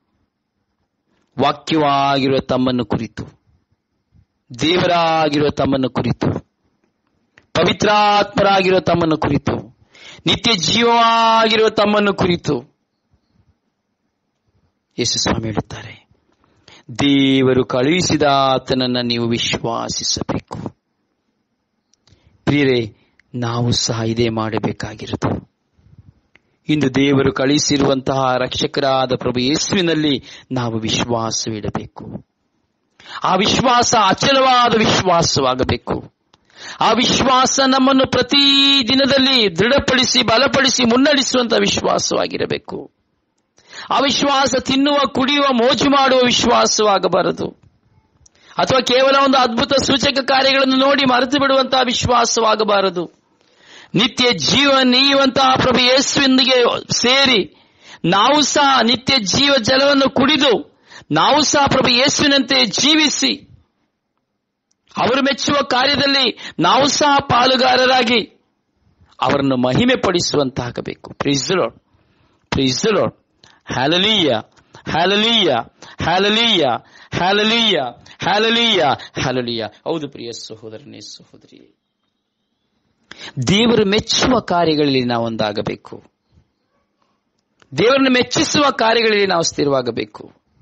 ವಾಕ್ಯವಾಗಿರುವ ತಮ್ಮನ್ನು ಕುರಿತು ದೇವರಾಗಿರುವ ತಮ್ಮನ್ನು ಕುರಿತು ಪವಿತ್ರಾತ್ಮರಾಗಿರುವ ತಮ್ಮನ್ನು ಕುರಿತು ನಿತ್ಯ ಜೀವವಾಗಿರುವ ತಮ್ಮನ್ನು ಕುರಿತು ಯೇಸು ಸ್ವಾಮಿ ಹೇಳುತ್ತಾರೆ ದೇವರು ಕಳುಹಿಸಿದ ಆತನನ್ನ ನೀವು ವಿಶ್ವಾಸಿಸಬೇಕು ಪ್ರಿಯರೇ ನಾವು ಸಹ ಇದೇ ಮಾಡಬೇಕಾಗಿರೋದು ಇಂದು ದೇವರು ಕಳುಹಿಸಿರುವಂತಹ ರಕ್ಷಕರಾದ ಪ್ರಭು ಯೇಸುವಿನಲ್ಲಿ ನಾವು ವಿಶ್ವಾಸವಿಡಬೇಕು ಆ ವಿಶ್ವಾಸ ಅಚಲವಾದ ವಿಶ್ವಾಸವಾಗಬೇಕು ಆ ವಿಶ್ವಾಸ ನಮ್ಮನ್ನು ಪ್ರತಿ ದಿನದಲ್ಲಿ ದೃಢಪಡಿಸಿ ಬಲಪಡಿಸಿ ಮುನ್ನಡೆಸುವಂತಹ ವಿಶ್ವಾಸವಾಗಿರಬೇಕು ಆ ವಿಶ್ವಾಸ ತಿನ್ನುವ ಕುಡಿಯುವ ಮೋಜು ಮಾಡುವ ವಿಶ್ವಾಸವಾಗಬಾರದು ಅಥವಾ ಕೇವಲ ಒಂದು ಅದ್ಭುತ ಸೂಚಕ ಕಾರ್ಯಗಳನ್ನು ನೋಡಿ ಮರೆತು ಬಿಡುವಂತಹ ವಿಶ್ವಾಸವಾಗಬಾರದು ನಿತ್ಯ ಜೀವ ನೀಯುವಂತಹ ಪ್ರಭು ಯೇಸುವಿನೊಂದಿಗೆ ಸೇರಿ ನಾವು ಸಹ ನಿತ್ಯ ಜೀವ ಜಲವನ್ನು ಕುಡಿದು ನಾವು ಸಹ ಪ್ರಭು ಯೇಸುವಿನಂತೆ ಜೀವಿಸಿ ಅವರು ಮೆಚ್ಚುವ ಕಾರ್ಯದಲ್ಲಿ ನಾವು ಸಹ ಪಾಲುಗಾರರಾಗಿ ಅವರನ್ನು ಮಹಿಮೆ ಪಡಿಸುವಂತಾಗಬೇಕು ಪ್ರೀಸಲೋಡ್ ಪ್ರೀಸಲೋಡ್ ಹ್ಯಾಲಲೀಯ ಹ್ಯಾಲಲೀಯ ಹ್ಯಾಲಲೀಯ ಹ್ಯಾಲಲೀಯ ಹ್ಯಾಲಲೀಯ ಹ್ಯಾಲಲೀಯ ಹೌದು ಪ್ರಿಯ ಸಹೋದರನೇ ಸಹೋದರಿ ದೇವರು ಮೆಚ್ಚುವ ಕಾರ್ಯಗಳಲ್ಲಿ ನಾವು ಒಂದಾಗಬೇಕು ದೇವರನ್ನು ಮೆಚ್ಚಿಸುವ ಕಾರ್ಯಗಳಲ್ಲಿ ನಾವು ಸ್ಥಿರವಾಗಬೇಕು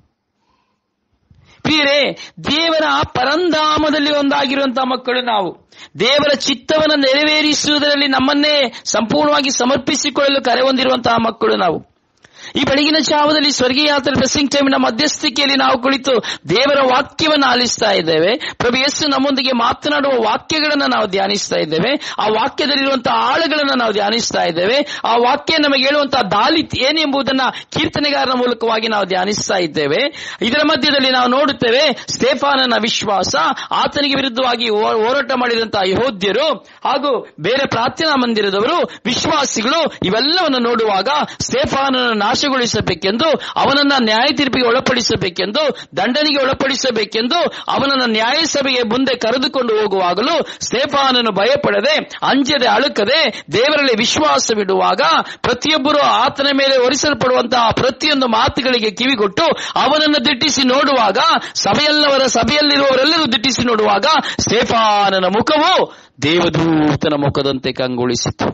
ಪ್ರಿಯರೇ ದೇವರ ಪರಂಧಾಮದಲ್ಲಿ ಒಂದಾಗಿರುವಂತಹ ಮಕ್ಕಳು ನಾವು ದೇವರ ಚಿತ್ತವನ್ನು ನೆರವೇರಿಸುವುದರಲ್ಲಿ ನಮ್ಮನ್ನೇ ಸಂಪೂರ್ಣವಾಗಿ ಸಮರ್ಪಿಸಿಕೊಳ್ಳಲು ಕರೆ ಹೊಂದಿರುವಂತಹ ಮಕ್ಕಳು ನಾವು ಈ ಬೆಳಗಿನ ಜಾವದಲ್ಲಿ ಸ್ವರ್ಗೀಯ ಯಾತ್ರೆ ಬ್ಲೆಸ್ಸಿಂಗ್ ಟೈಮಿನ ಮಧ್ಯಸ್ಥಿಕೆಯಲ್ಲಿ ನಾವು ಕುಳಿತು ದೇವರ ವಾಕ್ಯವನ್ನು ಆಲಿಸ್ತಾ ಇದ್ದೇವೆ ಪ್ರಭು ಯೇಸು ನಮ್ಮೊಂದಿಗೆ ಮಾತನಾಡುವ ವಾಕ್ಯಗಳನ್ನು ನಾವು ಧ್ಯಾನಿಸ್ತಾ ಇದ್ದೇವೆ ಆ ವಾಕ್ಯದಲ್ಲಿರುವಂತಹ ಆಳಗಳನ್ನು ನಾವು ಧ್ಯಾನಿಸ್ತಾ ಇದ್ದೇವೆ ಆ ವಾಕ್ಯ ನಮಗೆ ಹೇಳುವಂತಹ ದಾಲಿ ಏನೆಂಬುದನ್ನ ಕೀರ್ತನೆಗಾರನ ಮೂಲಕವಾಗಿ ನಾವು ಧ್ಯಾನಿಸ್ತಾ ಇದ್ದೇವೆ ಇದರ ಮಧ್ಯದಲ್ಲಿ ನಾವು ನೋಡುತ್ತೇವೆ ಸ್ಟೇಫಾನನ ವಿಶ್ವಾಸ ಆತನಿಗೆ ವಿರುದ್ಧವಾಗಿ ಹೋ- ಹೋರಾಟ ಮಾಡಿದಂತಹ ಯಹೋದ್ಯರು ಹಾಗೂ ಬೇರೆ ಪ್ರಾರ್ಥನಾ ಮಂದಿರದವರು ವಿಶ್ವಾಸಿಗಳು ಇವೆಲ್ಲವನ್ನು ನೋಡುವಾಗ ಸ್ಟೇಫಾನನ ನಾಶಗೊಳಿಸಬೇಕೆಂದು ಅವನನ್ನ ನ್ಯಾಯ ತೀರ್ಪಿಗೆ ಒಳಪಡಿಸಬೇಕೆಂದು ದಂಡನೆಗೆ ಒಳಪಡಿಸಬೇಕೆಂದು ಅವನನ್ನ ನ್ಯಾಯ ಸಭೆಗೆ ಮುಂದೆ ಕರೆದುಕೊಂಡು ಹೋಗುವಾಗಲೂ ಸ್ಟೇಫಾನನು ಭಯಪಡದೆ ಅಂಜದೆ ಅಳುಕದೆ ದೇವರಲ್ಲಿ ವಿಶ್ವಾಸವಿಡುವಾಗ ಪ್ರತಿಯೊಬ್ಬರು ಆತನ ಮೇಲೆ ಹೊರಿಸಲ್ಪಡುವಂತಹ ಪ್ರತಿಯೊಂದು ಮಾತುಗಳಿಗೆ ಕಿವಿಗೊಟ್ಟು ಅವನನ್ನು ದಿಟ್ಟಿಸಿ ನೋಡುವಾಗ ಸಭೆಯಲ್ಲವರ ಸಭೆಯಲ್ಲಿರುವವರೆಲ್ಲರೂ ದಿಟ್ಟಿಸಿ ನೋಡುವಾಗ ಸ್ಟೇಫಾನನ ಮುಖವು ದೇವದೂತನ ಮುಖದಂತೆ ಕಂಗೊಳಿಸಿತು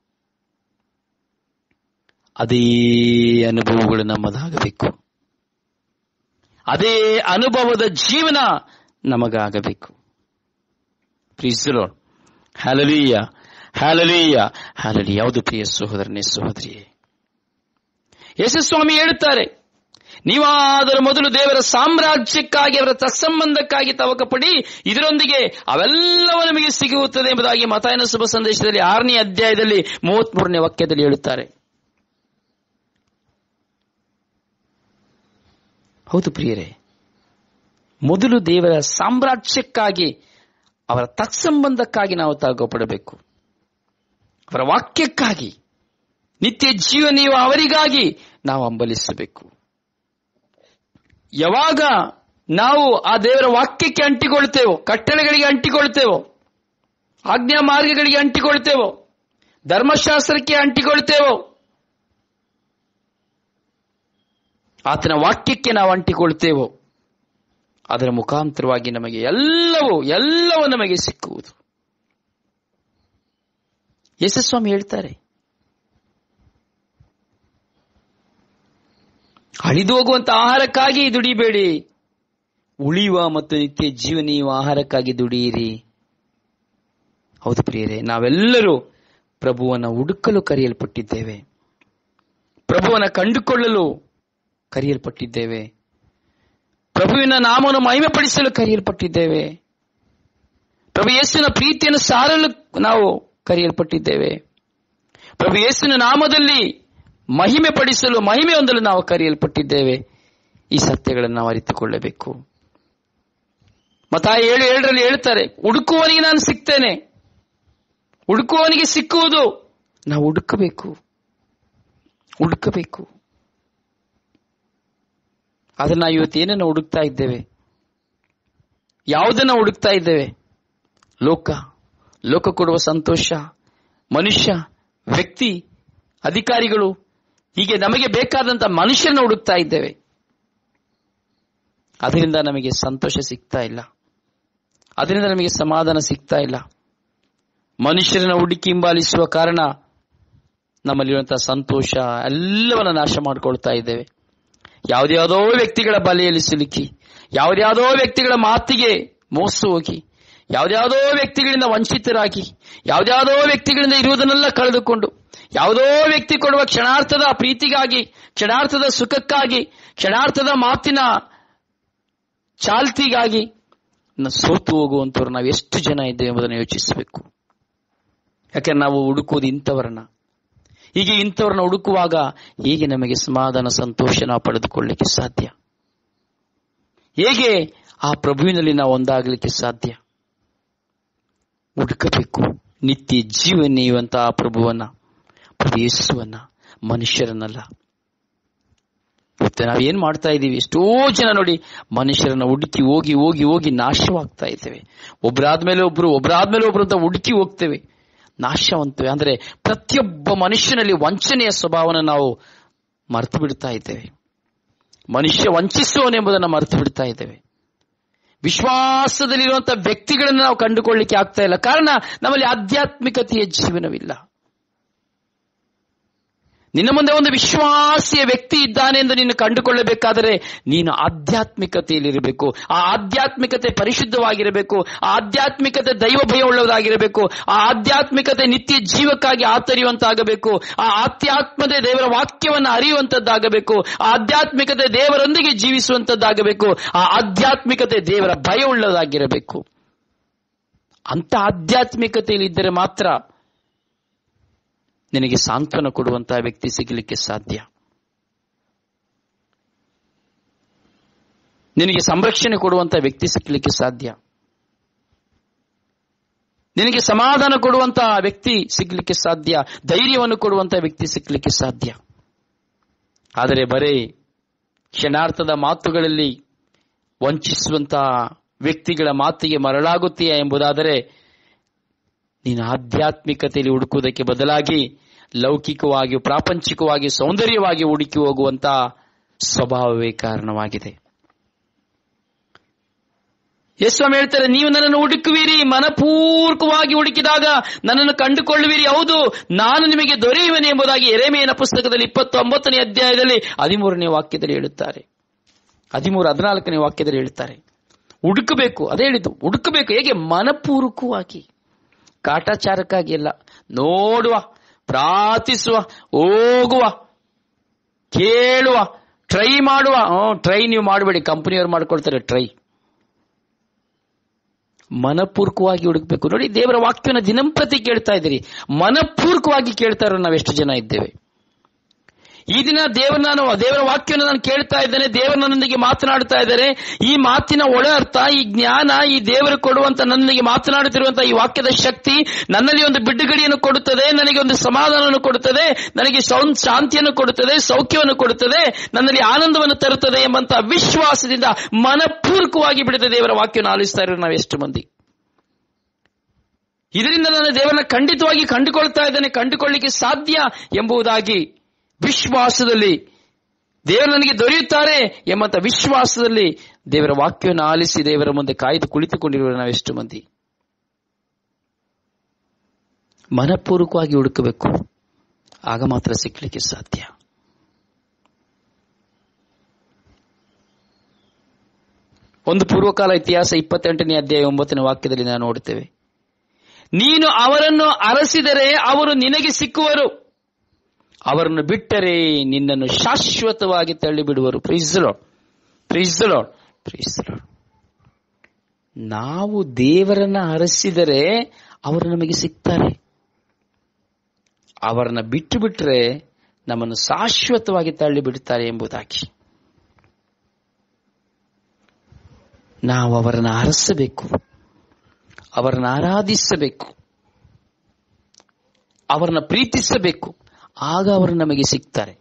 ಅದೇ ಅನುಭವಗಳು ನಮ್ಮದಾಗಬೇಕು ಅದೇ ಅನುಭವದ ಜೀವನ ನಮಗಾಗಬೇಕು ಪ್ರೀಸಲೋಡ್ ಹ್ಯಾಲಲೀಯ ಹ್ಯಾಲಲೀಯ ಹ್ಯಾಲಲಿ ಯಾವುದು ಪ್ರಿಯ ಸಹೋದರನೇ ಸಹೋದರಿಯೇ ಯಶಸ್ವಾಮಿ ಹೇಳುತ್ತಾರೆ ನೀವಾದರೂ ಮೊದಲು ದೇವರ ಸಾಮ್ರಾಜ್ಯಕ್ಕಾಗಿ ಅವರ ತತ್ಸಂಬಂಧಕ್ಕಾಗಿ ತವಕ ಪಡಿ ಇದರೊಂದಿಗೆ ಅವೆಲ್ಲವೂ ನಿಮಗೆ ಸಿಗುತ್ತದೆ ಎಂಬುದಾಗಿ ಮತಾಯನ ಶುಭ ಸಂದೇಶದಲ್ಲಿ ಆರನೇ ಅಧ್ಯಾಯದಲ್ಲಿ ಮೂವತ್ಮೂರನೇ ವಾಕ್ಯದಲ್ಲಿ ಹೇಳುತ್ತಾರೆ ಹೌದು ಪ್ರಿಯರೇ ಮೊದಲು ದೇವರ ಸಾಮ್ರಾಜ್ಯಕ್ಕಾಗಿ ಅವರ ತತ್ಸಂಬಂಧಕ್ಕಾಗಿ ನಾವು ತಗೋಪಡಬೇಕು ಅವರ ವಾಕ್ಯಕ್ಕಾಗಿ ನಿತ್ಯ ಜೀವ ನೀವು ಅವರಿಗಾಗಿ ನಾವು ಹಂಬಲಿಸಬೇಕು ಯಾವಾಗ ನಾವು ಆ ದೇವರ ವಾಕ್ಯಕ್ಕೆ ಅಂಟಿಕೊಳ್ತೇವೋ ಕಟ್ಟಳೆಗಳಿಗೆ ಅಂಟಿಕೊಳ್ತೇವೋ ಆಜ್ಞಾ ಮಾರ್ಗಗಳಿಗೆ ಅಂಟಿಕೊಳ್ತೇವೋ ಧರ್ಮಶಾಸ್ತ್ರಕ್ಕೆ ಅಂಟಿಕೊಳ್ತೇವೋ ಆತನ ವಾಕ್ಯಕ್ಕೆ ನಾವು ಅಂಟಿಕೊಳ್ತೇವೋ ಅದರ ಮುಖಾಂತರವಾಗಿ ನಮಗೆ ಎಲ್ಲವೂ ಎಲ್ಲವೂ ನಮಗೆ ಸಿಕ್ಕುವುದು ಯೇಸುಸ್ವಾಮಿ ಹೇಳ್ತಾರೆ ಅಳಿದು ಹೋಗುವಂತ ಆಹಾರಕ್ಕಾಗಿ ದುಡಿಬೇಡಿ ಉಳಿಯುವ ಮತ್ತು ನಿತ್ಯ ಜೀವನೀಯ ಆಹಾರಕ್ಕಾಗಿ ದುಡಿಯಿರಿ ಹೌದು ಪ್ರಿಯರೇ ನಾವೆಲ್ಲರೂ ಪ್ರಭುವನ್ನ ಹುಡುಕಲು ಕರೆಯಲ್ಪಟ್ಟಿದ್ದೇವೆ ಪ್ರಭುವನ್ನ ಕಂಡುಕೊಳ್ಳಲು ಕರೆಯಲ್ಪಟ್ಟಿದ್ದೇವೆ ಪ್ರಭುವಿನ ನಾಮವನ್ನು ಮಹಿಮೆಪಡಿಸಲು ಕರೆಯಲ್ಪಟ್ಟಿದ್ದೇವೆ ಪ್ರಭು ಯೇಸುವಿನ ಪ್ರೀತಿಯನ್ನು ಸಾರಲು ನಾವು ಕರೆಯಲ್ಪಟ್ಟಿದ್ದೇವೆ ಪ್ರಭು ಯೇಸುವಿನ ನಾಮದಲ್ಲಿ ಮಹಿಮೆ ಪಡಿಸಲು ಮಹಿಮೆ ಹೊಂದಲು ನಾವು ಕರೆಯಲ್ಪಟ್ಟಿದ್ದೇವೆ ಈ ಸತ್ಯಗಳನ್ನು ನಾವು ಅರಿತುಕೊಳ್ಳಬೇಕು ಮತ ಏಳು ಏಳರಲ್ಲಿ ಹೇಳ್ತಾರೆ ಹುಡುಕುವವನಿಗೆ ನಾನು ಸಿಗ್ತೇನೆ ಹುಡುಕುವವನಿಗೆ ಸಿಕ್ಕುವುದು ನಾವು ಹುಡುಕಬೇಕು ಹುಡುಕಬೇಕು ಅದನ್ನ ಇವತ್ತು ಏನನ್ನ ಹುಡುಕ್ತಾ ಇದ್ದೇವೆ ಯಾವುದನ್ನ ಹುಡುಕ್ತಾ ಇದ್ದೇವೆ ಲೋಕ ಲೋಕ ಕೊಡುವ ಸಂತೋಷ ಮನುಷ್ಯ ವ್ಯಕ್ತಿ ಅಧಿಕಾರಿಗಳು ಹೀಗೆ ನಮಗೆ ಬೇಕಾದಂತ ಮನುಷ್ಯರನ್ನ ಹುಡುಕ್ತಾ ಇದ್ದೇವೆ ಅದರಿಂದ ನಮಗೆ ಸಂತೋಷ ಸಿಗ್ತಾ ಇಲ್ಲ ಅದರಿಂದ ನಮಗೆ ಸಮಾಧಾನ ಸಿಗ್ತಾ ಇಲ್ಲ ಮನುಷ್ಯರನ್ನ ಹುಡುಕಿ ಹಿಂಬಾಲಿಸುವ ಕಾರಣ ನಮ್ಮಲ್ಲಿರುವಂತಹ ಸಂತೋಷ ಎಲ್ಲವನ್ನ ನಾಶ ಮಾಡಿಕೊಳ್ತಾ ಇದ್ದೇವೆ ಯಾವುದ್ಯಾವುದೋ ವ್ಯಕ್ತಿಗಳ ಬಲೆಯಲ್ಲಿ ಸಿಲುಕಿ ಯಾವುದ್ಯಾವುದೋ ವ್ಯಕ್ತಿಗಳ ಮಾತಿಗೆ ಮೋಸ ಹೋಗಿ ಯಾವುದ್ಯಾವುದೋ ವ್ಯಕ್ತಿಗಳಿಂದ ವಂಚಿತರಾಗಿ ಯಾವುದ್ಯಾವುದೋ ವ್ಯಕ್ತಿಗಳಿಂದ ಇರುವುದನ್ನೆಲ್ಲ ಕಳೆದುಕೊಂಡು ಯಾವುದೋ ವ್ಯಕ್ತಿ ಕೊಡುವ ಕ್ಷಣಾರ್ಥದ ಪ್ರೀತಿಗಾಗಿ ಕ್ಷಣಾರ್ಥದ ಸುಖಕ್ಕಾಗಿ ಕ್ಷಣಾರ್ಥದ ಮಾತಿನ ಚಾಲ್ತಿಗಾಗಿ ನ- ಸೋತು ಹೋಗುವಂತವ್ರು ನಾವು ಎಷ್ಟು ಜನ ಇದ್ದೇವೆ ಎಂಬುದನ್ನು ಯೋಚಿಸಬೇಕು ಯಾಕಂದ್ರೆ ನಾವು ಹುಡುಕುವುದು ಇಂಥವರನ್ನ ಹೀಗೆ ಇಂಥವ್ರನ್ನ ಹುಡುಕುವಾಗ ಹೇಗೆ ನಮಗೆ ಸಮಾಧಾನ ಸಂತೋಷ ನಾವು ಪಡೆದುಕೊಳ್ಳಲಿಕ್ಕೆ ಸಾಧ್ಯ ಹೇಗೆ ಆ ಪ್ರಭುವಿನಲ್ಲಿ ನಾವು ಒಂದಾಗಲಿಕ್ಕೆ ಸಾಧ್ಯ ಹುಡುಕಬೇಕು ನಿತ್ಯ ಜೀವ ನೀಯುವಂತಹ ಪ್ರಭುವನ್ನ ಪ್ರಭು ಯೇಸುವನ್ನ ಮನುಷ್ಯರನ್ನಲ್ಲ ಇವತ್ತು ನಾವೇನ್ ಮಾಡ್ತಾ ಇದ್ದೀವಿ ಎಷ್ಟೋ ಜನ ನೋಡಿ ಮನುಷ್ಯರನ್ನ ಹುಡುಕಿ ಹೋಗಿ ಹೋಗಿ ಹೋಗಿ ನಾಶವಾಗ್ತಾ ಇದ್ದೇವೆ ಒಬ್ರಾದ್ಮೇಲೆ ಒಬ್ರು ಒಬ್ರಾದ್ಮೇಲೆ ಒಬ್ರು ಅಂತ ಹುಡುಕಿ ಹೋಗ್ತೇವೆ ನಾಶವಂತವೆ ಅಂದ್ರೆ ಪ್ರತಿಯೊಬ್ಬ ಮನುಷ್ಯನಲ್ಲಿ ವಂಚನೆಯ ಸ್ವಭಾವನ ನಾವು ಮರೆತು ಬಿಡ್ತಾ ಇದ್ದೇವೆ ಮನುಷ್ಯ ವಂಚಿಸುವನೆಂಬುದನ್ನು ಮರೆತು ಬಿಡ್ತಾ ಇದ್ದೇವೆ ವಿಶ್ವಾಸದಲ್ಲಿರುವಂತಹ ವ್ಯಕ್ತಿಗಳನ್ನು ನಾವು ಕಂಡುಕೊಳ್ಳಿಕ್ಕೆ ಆಗ್ತಾ ಇಲ್ಲ ಕಾರಣ ನಮ್ಮಲ್ಲಿ ಆಧ್ಯಾತ್ಮಿಕತೆಯ ಜೀವನವಿಲ್ಲ ನಿನ್ನ ಮುಂದೆ ಒಂದು ವಿಶ್ವಾಸಿಯ ವ್ಯಕ್ತಿ ಇದ್ದಾನೆ ಎಂದು ನೀನು ಕಂಡುಕೊಳ್ಳಬೇಕಾದರೆ ನೀನು ಆಧ್ಯಾತ್ಮಿಕತೆಯಲ್ಲಿರಬೇಕು ಆ ಆಧ್ಯಾತ್ಮಿಕತೆ ಪರಿಶುದ್ಧವಾಗಿರಬೇಕು ಆ ಆಧ್ಯಾತ್ಮಿಕತೆ ದೈವ ಭಯವುಳ್ಳದಾಗಿರಬೇಕು ಆ ಆಧ್ಯಾತ್ಮಿಕತೆ ನಿತ್ಯ ಜೀವಕ್ಕಾಗಿ ಆತರಿಯುವಂತಾಗಬೇಕು ಆ ಆಧ್ಯಾತ್ಮತೆ ದೇವರ ವಾಕ್ಯವನ್ನು ಅರಿಯುವಂತದ್ದಾಗಬೇಕು ಆ ಆಧ್ಯಾತ್ಮಿಕತೆ ದೇವರೊಂದಿಗೆ ಜೀವಿಸುವಂತದ್ದಾಗಬೇಕು ಆ ಆಧ್ಯಾತ್ಮಿಕತೆ ದೇವರ ಭಯವುಳ್ಳದಾಗಿರಬೇಕು ಅಂತ ಆಧ್ಯಾತ್ಮಿಕತೆಯಲ್ಲಿ ಇದ್ದರೆ ಮಾತ್ರ ನಿನಗೆ ಸಾಂತ್ವನ ಕೊಡುವಂತಹ ವ್ಯಕ್ತಿ ಸಿಗಲಿಕ್ಕೆ ಸಾಧ್ಯ ನಿನಗೆ ಸಂರಕ್ಷಣೆ ಕೊಡುವಂತಹ ವ್ಯಕ್ತಿ ಸಿಗಲಿಕ್ಕೆ ಸಾಧ್ಯ ನಿನಗೆ ಸಮಾಧಾನ ಕೊಡುವಂತಹ ವ್ಯಕ್ತಿ ಸಿಗಲಿಕ್ಕೆ ಸಾಧ್ಯ ಧೈರ್ಯವನ್ನು ಕೊಡುವಂತಹ ವ್ಯಕ್ತಿ ಸಿಗಲಿಕ್ಕೆ ಸಾಧ್ಯ ಆದರೆ ಬರೇ ಕ್ಷಣಾರ್ಥದ ಮಾತುಗಳಲ್ಲಿ ವಂಚಿಸುವಂತಹ ವ್ಯಕ್ತಿಗಳ ಮಾತಿಗೆ ಮರಳಾಗುತ್ತೀಯಾ ಎಂಬುದಾದರೆ ನೀನು ಆಧ್ಯಾತ್ಮಿಕತೆಯಲ್ಲಿ ಹುಡುಕುವುದಕ್ಕೆ ಬದಲಾಗಿ ಲೌಕಿಕವಾಗಿ ಪ್ರಾಪಂಚಿಕವಾಗಿ ಸೌಂದರ್ಯವಾಗಿ ಹುಡುಕಿ ಹೋಗುವಂತ ಸ್ವಭಾವವೇ ಕಾರಣವಾಗಿದೆ ಯಸ್ವಾಮಿ ಹೇಳ್ತಾರೆ ನೀವು ನನ್ನನ್ನು ಹುಡುಕುವಿರಿ ಮನಪೂರ್ವಕವಾಗಿ ಹುಡುಕಿದಾಗ ನನ್ನನ್ನು ಕಂಡುಕೊಳ್ಳುವಿರಿ ಹೌದು ನಾನು ನಿಮಗೆ ದೊರೆಯುವೆನು ಎಂಬುದಾಗಿ ಎರೆಮೆಯನ ಪುಸ್ತಕದಲ್ಲಿ ಇಪ್ಪತ್ತೊಂಬತ್ತನೇ ಅಧ್ಯಾಯದಲ್ಲಿ ಹದಿಮೂರನೇ ವಾಕ್ಯದಲ್ಲಿ ಹೇಳುತ್ತಾರೆ ಹದಿಮೂರು ಹದಿನಾಲ್ಕನೇ ವಾಕ್ಯದಲ್ಲಿ ಹೇಳುತ್ತಾರೆ ಹುಡುಕಬೇಕು ಅದೇ ಹೇಳಿದ್ದು ಹುಡುಕಬೇಕು ಹೇಗೆ ಮನಪೂರ್ವಕವಾಗಿ ಕಾಟಾಚಾರಕ್ಕಾಗಿ ಅಲ್ಲ ನೋಡುವ ಪ್ರಾರ್ಥಿಸುವ ಹೋಗುವ ಕೇಳುವ ಟ್ರೈ ಮಾಡುವ ಟ್ರೈ ನೀವು ಮಾಡಬೇಡಿ ಕಂಪನಿಯವರು ಮಾಡ್ಕೊಳ್ತಾರೆ ಟ್ರೈ ಮನಪೂರ್ವಕವಾಗಿ ಹುಡುಕಬೇಕು ನೋಡಿ ದೇವರ ವಾಕ್ಯವನ್ನು ದಿನಂಪ್ರತಿ ಕೇಳ್ತಾ ಇದ್ದೀರಿ ಮನಪೂರ್ವಕವಾಗಿ ಕೇಳ್ತಾ ಇರೋ ನಾವೆಷ್ಟು ಜನ ಇದ್ದೇವೆ ಈ ದಿನ ದೇವರ ನಾನು ದೇವರ ವಾಕ್ಯವನ್ನು ನಾನು ಕೇಳ್ತಾ ಇದ್ದೇನೆ ದೇವರು ನನ್ನೊಂದಿಗೆ ಮಾತನಾಡ್ತಾ ಇದ್ದಾರೆ ಈ ಮಾತಿನ ಒಳ ಅರ್ಥ ಈ ಜ್ಞಾನ ಈ ದೇವರು ಕೊಡುವಂತ ನನ್ನೊಂದಿಗೆ ಮಾತನಾಡುತ್ತಿರುವಂತಹ ಈ ವಾಕ್ಯದ ಶಕ್ತಿ ನನ್ನಲ್ಲಿ ಒಂದು ಬಿಡುಗಡೆಯನ್ನು ಕೊಡುತ್ತದೆ ನನಗೆ ಒಂದು ಸಮಾಧಾನವನ್ನು ಕೊಡುತ್ತದೆ ನನಗೆ ಸೌಂ- ಶಾಂತಿಯನ್ನು ಕೊಡುತ್ತದೆ ಸೌಖ್ಯವನ್ನು ಕೊಡುತ್ತದೆ ನನ್ನಲ್ಲಿ ಆನಂದವನ್ನು ತರುತ್ತದೆ ಎಂಬಂತಹ ವಿಶ್ವಾಸದಿಂದ ಮನಪೂರ್ವಕವಾಗಿ ಬಿಡದ ದೇವರ ವಾಕ್ಯವನ್ನು ಆಲಿಸ್ತಾ ಇರೋ ನಾವು ಎಷ್ಟು ಮಂದಿ ಇದರಿಂದ ನಾನು ದೇವರನ್ನ ಖಂಡಿತವಾಗಿ ಕಂಡುಕೊಳ್ತಾ ಇದ್ದೇನೆ ಕಂಡುಕೊಳ್ಳಿಕ್ಕೆ ಸಾಧ್ಯ ಎಂಬುದಾಗಿ ವಿಶ್ವಾಸದಲ್ಲಿ ದೇವರು ನನಗೆ ದೊರೆಯುತ್ತಾರೆ ಎಂಬಂತ ವಿಶ್ವಾಸದಲ್ಲಿ ದೇವರ ವಾಕ್ಯವನ್ನು ಆಲಿಸಿ ದೇವರ ಮುಂದೆ ಕಾಯ್ದು ಕುಳಿತುಕೊಂಡಿರುವ ನಾವೆಷ್ಟು ಮಂದಿ ಮನಪೂರ್ವಕವಾಗಿ ಹುಡುಕಬೇಕು ಆಗ ಮಾತ್ರ ಸಿಕ್ಕಲಿಕ್ಕೆ ಸಾಧ್ಯ ಒಂದು ಪೂರ್ವಕಾಲ ಇತಿಹಾಸ ಇಪ್ಪತ್ತೆಂಟನೇ ಅಧ್ಯಾಯ ಒಂಬತ್ತನೇ ವಾಕ್ಯದಲ್ಲಿ ನಾವು ನೋಡುತ್ತೇವೆ ನೀನು ಅವರನ್ನು ಅರಸಿದರೆ ಅವರು ನಿನಗೆ ಸಿಕ್ಕುವರು ಅವರನ್ನು ಬಿಟ್ಟರೆ ನಿನ್ನನ್ನು ಶಾಶ್ವತವಾಗಿ ತಳ್ಳಿಬಿಡುವರು ಪ್ರೀಸಲೋ ಪ್ರೀಸಲೋ ಪ್ರೀಸಲೋ ನಾವು ದೇವರನ್ನ ಅರಸಿದರೆ ಅವರು ನಮಗೆ ಸಿಗ್ತಾರೆ ಅವರನ್ನ ಬಿಟ್ಟು ಬಿಟ್ಟರೆ ನಮ್ಮನ್ನು ಶಾಶ್ವತವಾಗಿ ತಳ್ಳಿ ಬಿಡುತ್ತಾರೆ ಎಂಬುದಾಗಿ ನಾವು ಅವರನ್ನು ಅರಸಬೇಕು ಅವರನ್ನು ಆರಾಧಿಸಬೇಕು ಅವರನ್ನ ಪ್ರೀತಿಸಬೇಕು ಆಗ ಅವರು ನಮಗೆ ಸಿಗ್ತಾರೆ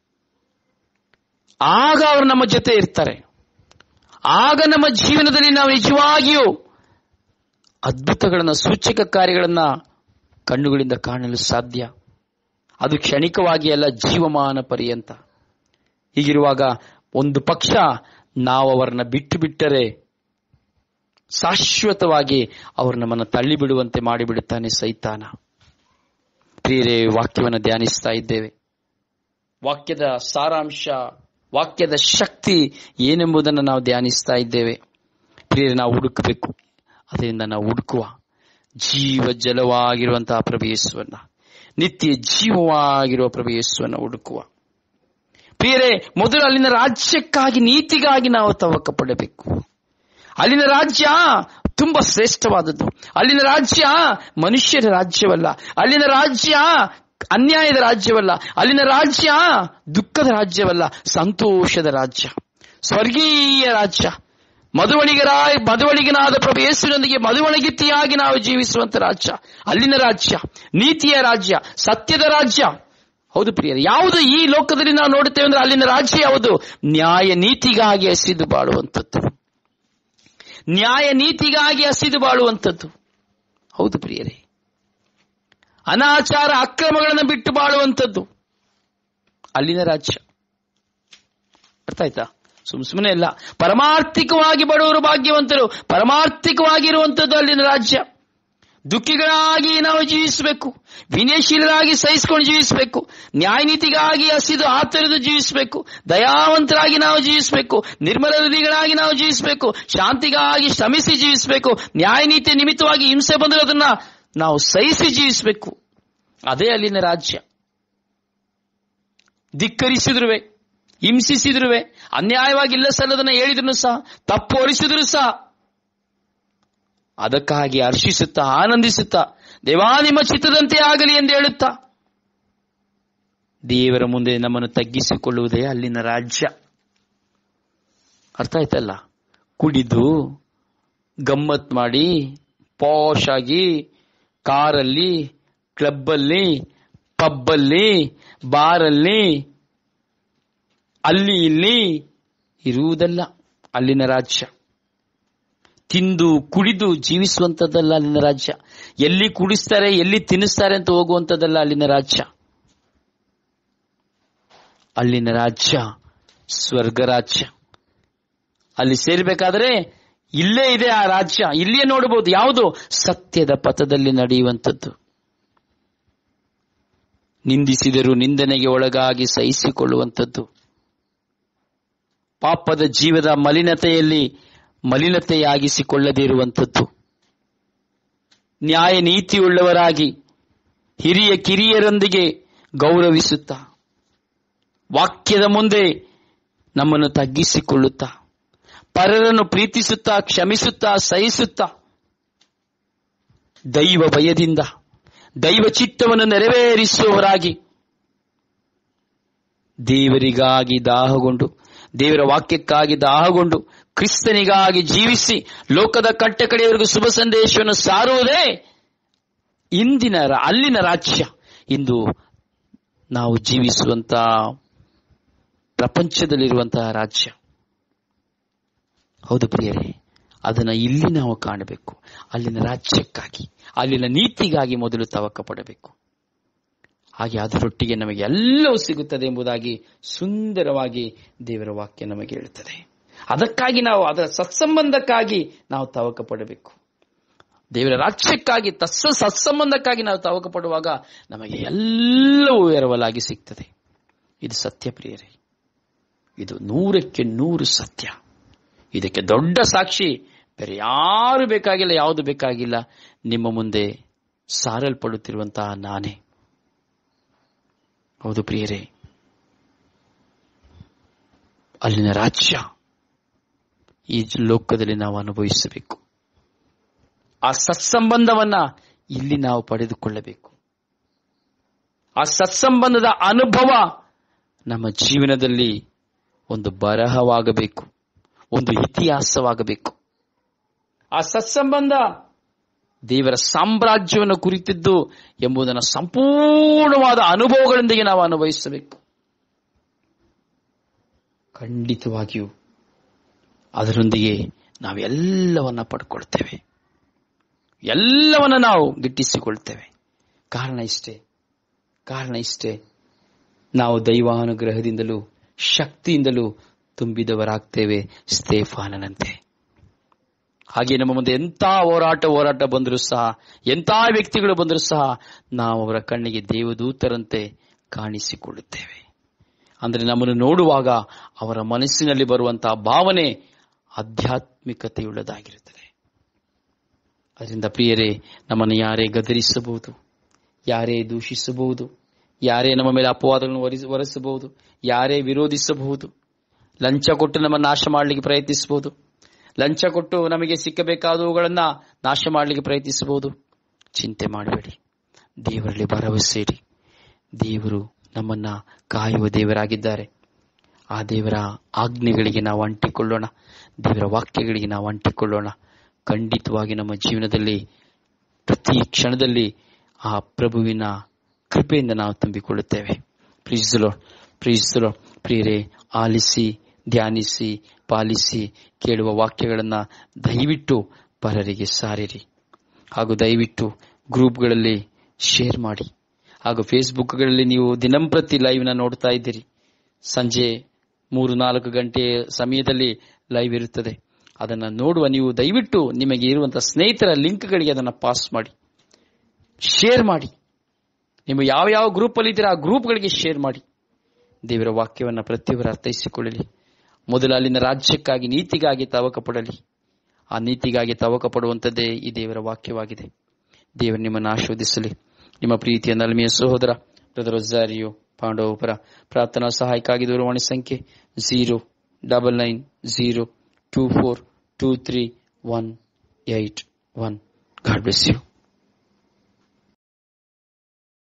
ಆಗ ಅವರು ನಮ್ಮ ಜೊತೆ ಇರ್ತಾರೆ ಆಗ ನಮ್ಮ ಜೀವನದಲ್ಲಿ ನಾವು ನಿಜವಾಗಿಯೂ ಅದ್ಭುತಗಳನ್ನ ಸೂಚಕ ಕಾರ್ಯಗಳನ್ನ ಕಣ್ಣುಗಳಿಂದ ಕಾಣಲು ಸಾಧ್ಯ ಅದು ಕ್ಷಣಿಕವಾಗಿ ಅಲ್ಲ ಜೀವಮಾನ ಪರ್ಯಂತ ಹೀಗಿರುವಾಗ ಒಂದು ಪಕ್ಷ ನಾವು ಅವರನ್ನ ಬಿಟ್ಟು ಬಿಟ್ಟರೆ ಶಾಶ್ವತವಾಗಿ ಅವರು ನಮ್ಮನ್ನು ತಳ್ಳಿಬಿಡುವಂತೆ ಮಾಡಿಬಿಡುತ್ತಾನೆ ಸೈತಾನ ಪ್ರಿಯರೇ ವಾಕ್ಯವನ್ನು ಧ್ಯಾನಿಸ್ತಾ ಇದ್ದೇವೆ ವಾಕ್ಯದ ಸಾರಾಂಶ ವಾಕ್ಯದ ಶಕ್ತಿ ಏನೆಂಬುದನ್ನು ನಾವು ಧ್ಯಾನಿಸ್ತಾ ಇದ್ದೇವೆ ಪ್ರಿಯರೇ ನಾವು ಹುಡುಕಬೇಕು ಅದರಿಂದ ನಾವು ಹುಡುಕುವ ಜೀವ ಜಲವಾಗಿರುವಂತಹ ಪ್ರಭು ಯೇಸುವನ್ನ ನಿತ್ಯ ಜೀವವಾಗಿರುವ ಪ್ರಭು ಯೇಸುವನ್ನ ಹುಡುಕುವ ಪ್ರಿಯರೇ ಮೊದಲು ಅಲ್ಲಿನ ರಾಜ್ಯಕ್ಕಾಗಿ ನೀತಿಗಾಗಿ ನಾವು ತವಕ ಪಡಬೇಕು ಅಲ್ಲಿನ ರಾಜ್ಯ ತುಂಬಾ ಶ್ರೇಷ್ಠವಾದದ್ದು ಅಲ್ಲಿನ ರಾಜ್ಯ ಮನುಷ್ಯರ ರಾಜ್ಯವಲ್ಲ ಅಲ್ಲಿನ ರಾಜ್ಯ ಅನ್ಯಾಯದ ರಾಜ್ಯವಲ್ಲ ಅಲ್ಲಿನ ರಾಜ್ಯ ದುಃಖದ ರಾಜ್ಯವಲ್ಲ ಸಂತೋಷದ ರಾಜ್ಯ ಸ್ವರ್ಗೀಯ ರಾಜ್ಯ ಮದುವಳಿಗರ ಮದುವಳಿಗನಾದ ಪ್ರಭು ಯೇಸುವಿನೊಂದಿಗೆ ಮದುವಳಿಗಿತ್ತಿಯಾಗಿ ನಾವು ಜೀವಿಸುವಂತ ರಾಜ್ಯ ಅಲ್ಲಿನ ರಾಜ್ಯ ನೀತಿಯ ರಾಜ್ಯ ಸತ್ಯದ ರಾಜ್ಯ ಹೌದು ಪ್ರಿಯರೇ ಯಾವುದು ಈ ಲೋಕದಲ್ಲಿ ನಾವು ನೋಡುತ್ತೇವೆ ಅಂದ್ರೆ ಅಲ್ಲಿನ ರಾಜ್ಯ ಯಾವುದು ನ್ಯಾಯ ನೀತಿಗಾಗಿ ಹಸಿದು ಬಾಳುವಂಥದ್ದು ನ್ಯಾಯ ನೀತಿಗಾಗಿ ಹಸಿದು ಬಾಳುವಂಥದ್ದು ಹೌದು ಪ್ರಿಯರೇ ಅನಾಚಾರ ಅಕ್ರಮಗಳನ್ನು ಬಿಟ್ಟು ಬಾಳುವಂಥದ್ದು ಅಲ್ಲಿನ ರಾಜ್ಯ ಅರ್ಥ ಆಯ್ತಾ ಸುಮ್ ಸುಮ್ಮನೆ ಇಲ್ಲ ಪರಮಾರ್ಥಿಕವಾಗಿ ಬಡವರು ಭಾಗ್ಯವಂತರು ಪರಮಾರ್ಥಿಕವಾಗಿರುವಂಥದ್ದು ಅಲ್ಲಿನ ರಾಜ್ಯ ದುಃಖಿಗಳಾಗಿ ನಾವು ಜೀವಿಸಬೇಕು ವಿನಯಶೀಲರಾಗಿ ಸಹಿಸಿಕೊಂಡು ಜೀವಿಸಬೇಕು ನ್ಯಾಯನೀತಿಗಾಗಿ ಹಸಿದು ಆತರಿದು ಜೀವಿಸಬೇಕು ದಯಾವಂತರಾಗಿ ನಾವು ಜೀವಿಸಬೇಕು ನಿರ್ಮಲ ಹೃದಯಗಳಾಗಿ ನಾವು ಜೀವಿಸಬೇಕು ಶಾಂತಿಗಾಗಿ ಶ್ರಮಿಸಿ ಜೀವಿಸಬೇಕು ನ್ಯಾಯನೀತಿಯ ನಿಮಿತ್ತವಾಗಿ ಹಿಂಸೆ ಬಂದರೆ ಅದನ್ನ ನಾವು ಸಹಿಸಿ ಜೀವಿಸಬೇಕು ಅದೇ ಅಲ್ಲಿನ ರಾಜ್ಯ ಧಿಕ್ಕರಿಸಿದ್ರುವೆ ಹಿಂಸಿಸಿದ್ರುವೆ ಅನ್ಯಾಯವಾಗಿ ಇಲ್ಲ ಸಲ್ಲದನ್ನ ಹೇಳಿದ್ರು ಸಹ ತಪ್ಪು ಹೊರಿಸಿದ್ರು ಸಹ ಅದಕ್ಕಾಗಿ ಹರ್ಷಿಸುತ್ತಾ ಆನಂದಿಸುತ್ತಾ ದೇವಾ ನಿಮ್ಮ ಚಿತ್ತದಂತೆ ಆಗಲಿ ಎಂದು ಹೇಳುತ್ತಾ ದೇವರ ಮುಂದೆ ನಮ್ಮನ್ನು ತಗ್ಗಿಸಿಕೊಳ್ಳುವುದೇ ಅಲ್ಲಿನ ರಾಜ್ಯ ಅರ್ಥ ಆಯ್ತಲ್ಲ ಕುಡಿದು ಗಮ್ಮತ್ ಮಾಡಿ ಪಾಶ್ ಆಗಿ ಕಾರಲ್ಲಿ ಕ್ಲಬ್ಬಲ್ಲಿ ಪಬ್ಬಲ್ಲಿ ಬಾರಲ್ಲಿ ಅಲ್ಲಿ ಇಲ್ಲಿ ಇರುವುದಲ್ಲ ಅಲ್ಲಿನ ರಾಜ್ಯ ತಿಂದು ಕುಡಿದು ಜೀವಿಸುವಂತದ್ದಲ್ಲ ಅಲ್ಲಿನ ರಾಜ್ಯ ಎಲ್ಲಿ ಕುಡಿಸ್ತಾರೆ ಎಲ್ಲಿ ತಿನ್ನಿಸ್ತಾರೆ ಅಂತ ಹೋಗುವಂತದ್ದಲ್ಲ ಅಲ್ಲಿನ ರಾಜ್ಯ ಅಲ್ಲಿನ ರಾಜ್ಯ ಸ್ವರ್ಗ ರಾಜ್ಯ ಅಲ್ಲಿ ಸೇರ್ಬೇಕಾದ್ರೆ ಇಲ್ಲೇ ಇದೆ ಆ ರಾಜ್ಯ ಇಲ್ಲಿಯೇ ನೋಡಬಹುದು ಯಾವುದು ಸತ್ಯದ ಪಥದಲ್ಲಿ ನಡೆಯುವಂಥದ್ದು ನಿಂದಿಸಿದರೂ ನಿಂದನೆಗೆ ಒಳಗಾಗಿ ಸಹಿಸಿಕೊಳ್ಳುವಂಥದ್ದು ಪಾಪದ ಜೀವದ ಮಲಿನತೆಯಲ್ಲಿ ಮಲಿನತೆಯಾಗಿಸಿಕೊಳ್ಳದೇ ಇರುವಂಥದ್ದು ನ್ಯಾಯ ನೀತಿಯುಳ್ಳವರಾಗಿ ಹಿರಿಯ ಕಿರಿಯರೊಂದಿಗೆ ಗೌರವಿಸುತ್ತಾ ವಾಕ್ಯದ ಮುಂದೆ ನಮ್ಮನ್ನು ತಗ್ಗಿಸಿಕೊಳ್ಳುತ್ತಾ ಪರರನ್ನು ಪ್ರೀತಿಸುತ್ತಾ ಕ್ಷಮಿಸುತ್ತಾ ಸಹಿಸುತ್ತಾ ದೈವ ಭಯದಿಂದ ದೈವ ಚಿತ್ತವನ್ನು ನೆರವೇರಿಸುವವರಾಗಿ ದೇವರಿಗಾಗಿ ದಾಹಗೊಂಡು ದೇವರ ವಾಕ್ಯಕ್ಕಾಗಿ ದಾಹಗೊಂಡು ಕ್ರಿಸ್ತನಿಗಾಗಿ ಜೀವಿಸಿ ಲೋಕದ ಕಟ್ಟ ಕಡೆಯವರೆಗೂ ಶುಭ ಸಂದೇಶವನ್ನು ಸಾರುವುದೇ ಇಂದಿನ ರ- ಅಲ್ಲಿನ ರಾಜ್ಯ ಇಂದು ನಾವು ಜೀವಿಸುವಂತ ಪ್ರಪಂಚದಲ್ಲಿರುವಂತಹ ರಾಜ್ಯ ಹೌದು ಪ್ರಿಯರೇ ಅದನ್ನ ಇಲ್ಲಿ ನಾವು ಕಾಣಬೇಕು ಅಲ್ಲಿನ ರಾಜ್ಯಕ್ಕಾಗಿ ಅಲ್ಲಿನ ನೀತಿಗಾಗಿ ಮೊದಲು ತವಕ ಪಡಬೇಕು ಹಾಗೆ ಅದರೊಟ್ಟಿಗೆ ನಮಗೆ ಎಲ್ಲವೂ ಸಿಗುತ್ತದೆ ಎಂಬುದಾಗಿ ಸುಂದರವಾಗಿ ದೇವರ ವಾಕ್ಯ ನಮಗೆ ಹೇಳುತ್ತದೆ ಅದಕ್ಕಾಗಿ ನಾವು ಅದರ ಸತ್ಸಂಬಂಧಕ್ಕಾಗಿ ನಾವು ತವಕ ಪಡಬೇಕು ದೇವರ ರಾಜ್ಯಕ್ಕಾಗಿ ತತ್ಸ ಸತ್ಸಂಬಂಧಕ್ಕಾಗಿ ನಾವು ತವಕ ಪಡುವಾಗ ನಮಗೆ ಎಲ್ಲವೂ ಎರವಲಾಗಿ ಸಿಗ್ತದೆ ಇದು ಸತ್ಯ ಪ್ರಿಯರೇ ಇದು ನೂರಕ್ಕೆ ನೂರು ಸತ್ಯ ಇದಕ್ಕೆ ದೊಡ್ಡ ಸಾಕ್ಷಿ ಬೇರೆ ಯಾರು ಬೇಕಾಗಿಲ್ಲ ಯಾವುದು ಬೇಕಾಗಿಲ್ಲ ನಿಮ್ಮ ಮುಂದೆ ಸಾರಲ್ಪಡುತ್ತಿರುವಂತಹ ನಾನೇ ಹೌದು ಪ್ರಿಯರೇ ಅಲ್ಲಿನ ರಾಜ್ಯ ಈ ಲೋಕದಲ್ಲಿ ನಾವು ಅನುಭವಿಸಬೇಕು ಆ ಸತ್ಸಂಬಂಧವನ್ನ ಇಲ್ಲಿ ನಾವು ಪಡೆದುಕೊಳ್ಳಬೇಕು ಆ ಸತ್ಸಂಬಂಧದ ಅನುಭವ ನಮ್ಮ ಜೀವನದಲ್ಲಿ ಒಂದು ಬರಹವಾಗಬೇಕು ಒಂದು ಇತಿಹಾಸವಾಗಬೇಕು ಆ ಸತ್ಸಂಬಂಧ ದೇವರ ಸಾಮ್ರಾಜ್ಯವನ್ನು ಕುರಿತಿದ್ದು ಎಂಬುದನ್ನು ಸಂಪೂರ್ಣವಾದ ಅನುಭವಗಳೊಂದಿಗೆ ನಾವು ಅನುಭವಿಸಬೇಕು ಖಂಡಿತವಾಗಿಯೂ ಅದರೊಂದಿಗೆ ನಾವೆಲ್ಲವನ್ನ ಪಡ್ಕೊಳ್ತೇವೆ ಎಲ್ಲವನ್ನ ನಾವು ಗಿಟ್ಟಿಸಿಕೊಳ್ತೇವೆ ಕಾರಣ ಇಷ್ಟೇ ಕಾರಣ ಇಷ್ಟೇ ನಾವು ದೈವಾನುಗ್ರಹದಿಂದಲೂ ಶಕ್ತಿಯಿಂದಲೂ ತುಂಬಿದವರಾಗ್ತೇವೆ ಸ್ಟೇಫಾನನಂತೆ ಹಾಗೆ ನಮ್ಮ ಮುಂದೆ ಎಂಥ ಹೋರಾಟ ಹೋರಾಟ ಬಂದರೂ ಸಹ ಎಂಥ ವ್ಯಕ್ತಿಗಳು ಬಂದರೂ ಸಹ ನಾವು ಅವರ ಕಣ್ಣಿಗೆ ದೇವದೂತರಂತೆ ಕಾಣಿಸಿಕೊಳ್ಳುತ್ತೇವೆ ಅಂದರೆ ನಮ್ಮನ್ನು ನೋಡುವಾಗ ಅವರ ಮನಸ್ಸಿನಲ್ಲಿ ಬರುವಂತಹ ಭಾವನೆ ಆಧ್ಯಾತ್ಮಿಕತೆಯುಳ್ಳದಾಗಿರುತ್ತದೆ ಅದರಿಂದ ಪ್ರಿಯರೇ ನಮ್ಮನ್ನು ಯಾರೇ ಗದರಿಸಬಹುದು ಯಾರೇ ದೂಷಿಸಬಹುದು ಯಾರೇ ನಮ್ಮ ಮೇಲೆ ಅಪವಾದಗಳನ್ನು ಹೊರಿಸ ಹೊರಿಸಬಹುದು ಯಾರೇ ವಿರೋಧಿಸಬಹುದು ಲಂಚ ಕೊಟ್ಟು ನಮ್ಮನ್ನು ನಾಶ ಮಾಡಲಿಕ್ಕೆ ಪ್ರಯತ್ನಿಸಬಹುದು ಲಂಚ ಕೊಟ್ಟು ನಮಗೆ ಸಿಕ್ಕಬೇಕಾದವುಗಳನ್ನ ನಾಶ ಮಾಡಲಿಕ್ಕೆ ಪ್ರಯತ್ನಿಸಬಹುದು ಚಿಂತೆ ಮಾಡಬೇಡಿ ದೇವರಲ್ಲಿ ಭರವಸೆ ಇಡಿ ದೇವರು ನಮ್ಮನ್ನ ಕಾಯುವ ದೇವರಾಗಿದ್ದಾರೆ ಆ ದೇವರ ಆಜ್ಞೆಗಳಿಗೆ ನಾವು ಅಂಟಿಕೊಳ್ಳೋಣ ದೇವರ ವಾಕ್ಯಗಳಿಗೆ ನಾವು ಅಂಟಿಕೊಳ್ಳೋಣ ಖಂಡಿತವಾಗಿ ನಮ್ಮ ಜೀವನದಲ್ಲಿ ಪ್ರತಿ ಕ್ಷಣದಲ್ಲಿ ಆ ಪ್ರಭುವಿನ ಕೃಪೆಯಿಂದ ನಾವು ತುಂಬಿಕೊಳ್ಳುತ್ತೇವೆ ಪ್ರೀಸಲೋ ಪ್ರೀಸಲೋ ಪ್ರಿಯರೇ ಆಲಿಸಿ ಧ್ಯಾನಿಸಿ ಪಾಲಿಸಿ ಕೇಳುವ ವಾಕ್ಯಗಳನ್ನ ದಯವಿಟ್ಟು ಪರರಿಗೆ ಸಾರಿರಿ ಹಾಗೂ ದಯವಿಟ್ಟು ಗ್ರೂಪ್ಗಳಲ್ಲಿ ಶೇರ್ ಮಾಡಿ ಹಾಗೂ ಫೇಸ್ಬುಕ್ಗಳಲ್ಲಿ ನೀವು ದಿನಂಪ್ರತಿ ಲೈವ್ನ ನೋಡ್ತಾ ಇದ್ದೀರಿ ಸಂಜೆ ಮೂರು ನಾಲ್ಕು ಗಂಟೆ ಸಮಯದಲ್ಲಿ ಲೈವ್ ಇರುತ್ತದೆ ಅದನ್ನು ನೋಡುವ ನೀವು ದಯವಿಟ್ಟು ನಿಮಗೆ ಇರುವಂತಹ ಸ್ನೇಹಿತರ ಲಿಂಕ್ಗಳಿಗೆ ಅದನ್ನು ಪಾಸ್ ಮಾಡಿ ಶೇರ್ ಮಾಡಿ ನಿಮ್ಮ ಯಾವ ಯಾವ ಗ್ರೂಪಲ್ಲಿ ಇದ್ದೀರಾ ಆ ಗ್ರೂಪ್ಗಳಿಗೆ ಶೇರ್ ಮಾಡಿ ದೇವರ ವಾಕ್ಯವನ್ನು ಪ್ರತಿಯೊಬ್ಬರು ಅರ್ಥೈಸಿಕೊಳ್ಳಲಿ ಮೊದಲು ಅಲ್ಲಿನ ರಾಜ್ಯಕ್ಕಾಗಿ ನೀತಿಗಾಗಿ ತವಕ ಪಡಲಿ ಆ ನೀತಿಗಾಗಿ ತವಕ ಪಡುವಂಥದ್ದೇ ಈ ದೇವರ ವಾಕ್ಯವಾಗಿದೆ ದೇವರು ನಿಮ್ಮನ್ನು ಆಶೀರ್ವದಿಸಲಿ ನಿಮ್ಮ ಪ್ರೀತಿಯ ನಲ್ಮೆಯ ಸಹೋದರ ಬ್ರದರ್ ರೊಜಾರಿಯೋ ಪಾಂಡವಪುರ ಪ್ರಾರ್ಥನಾ ಸಹಾಯಕ್ಕಾಗಿ ದೂರವಾಣಿ ಸಂಖ್ಯೆ zero double nine zero two four two three one eight one God bless you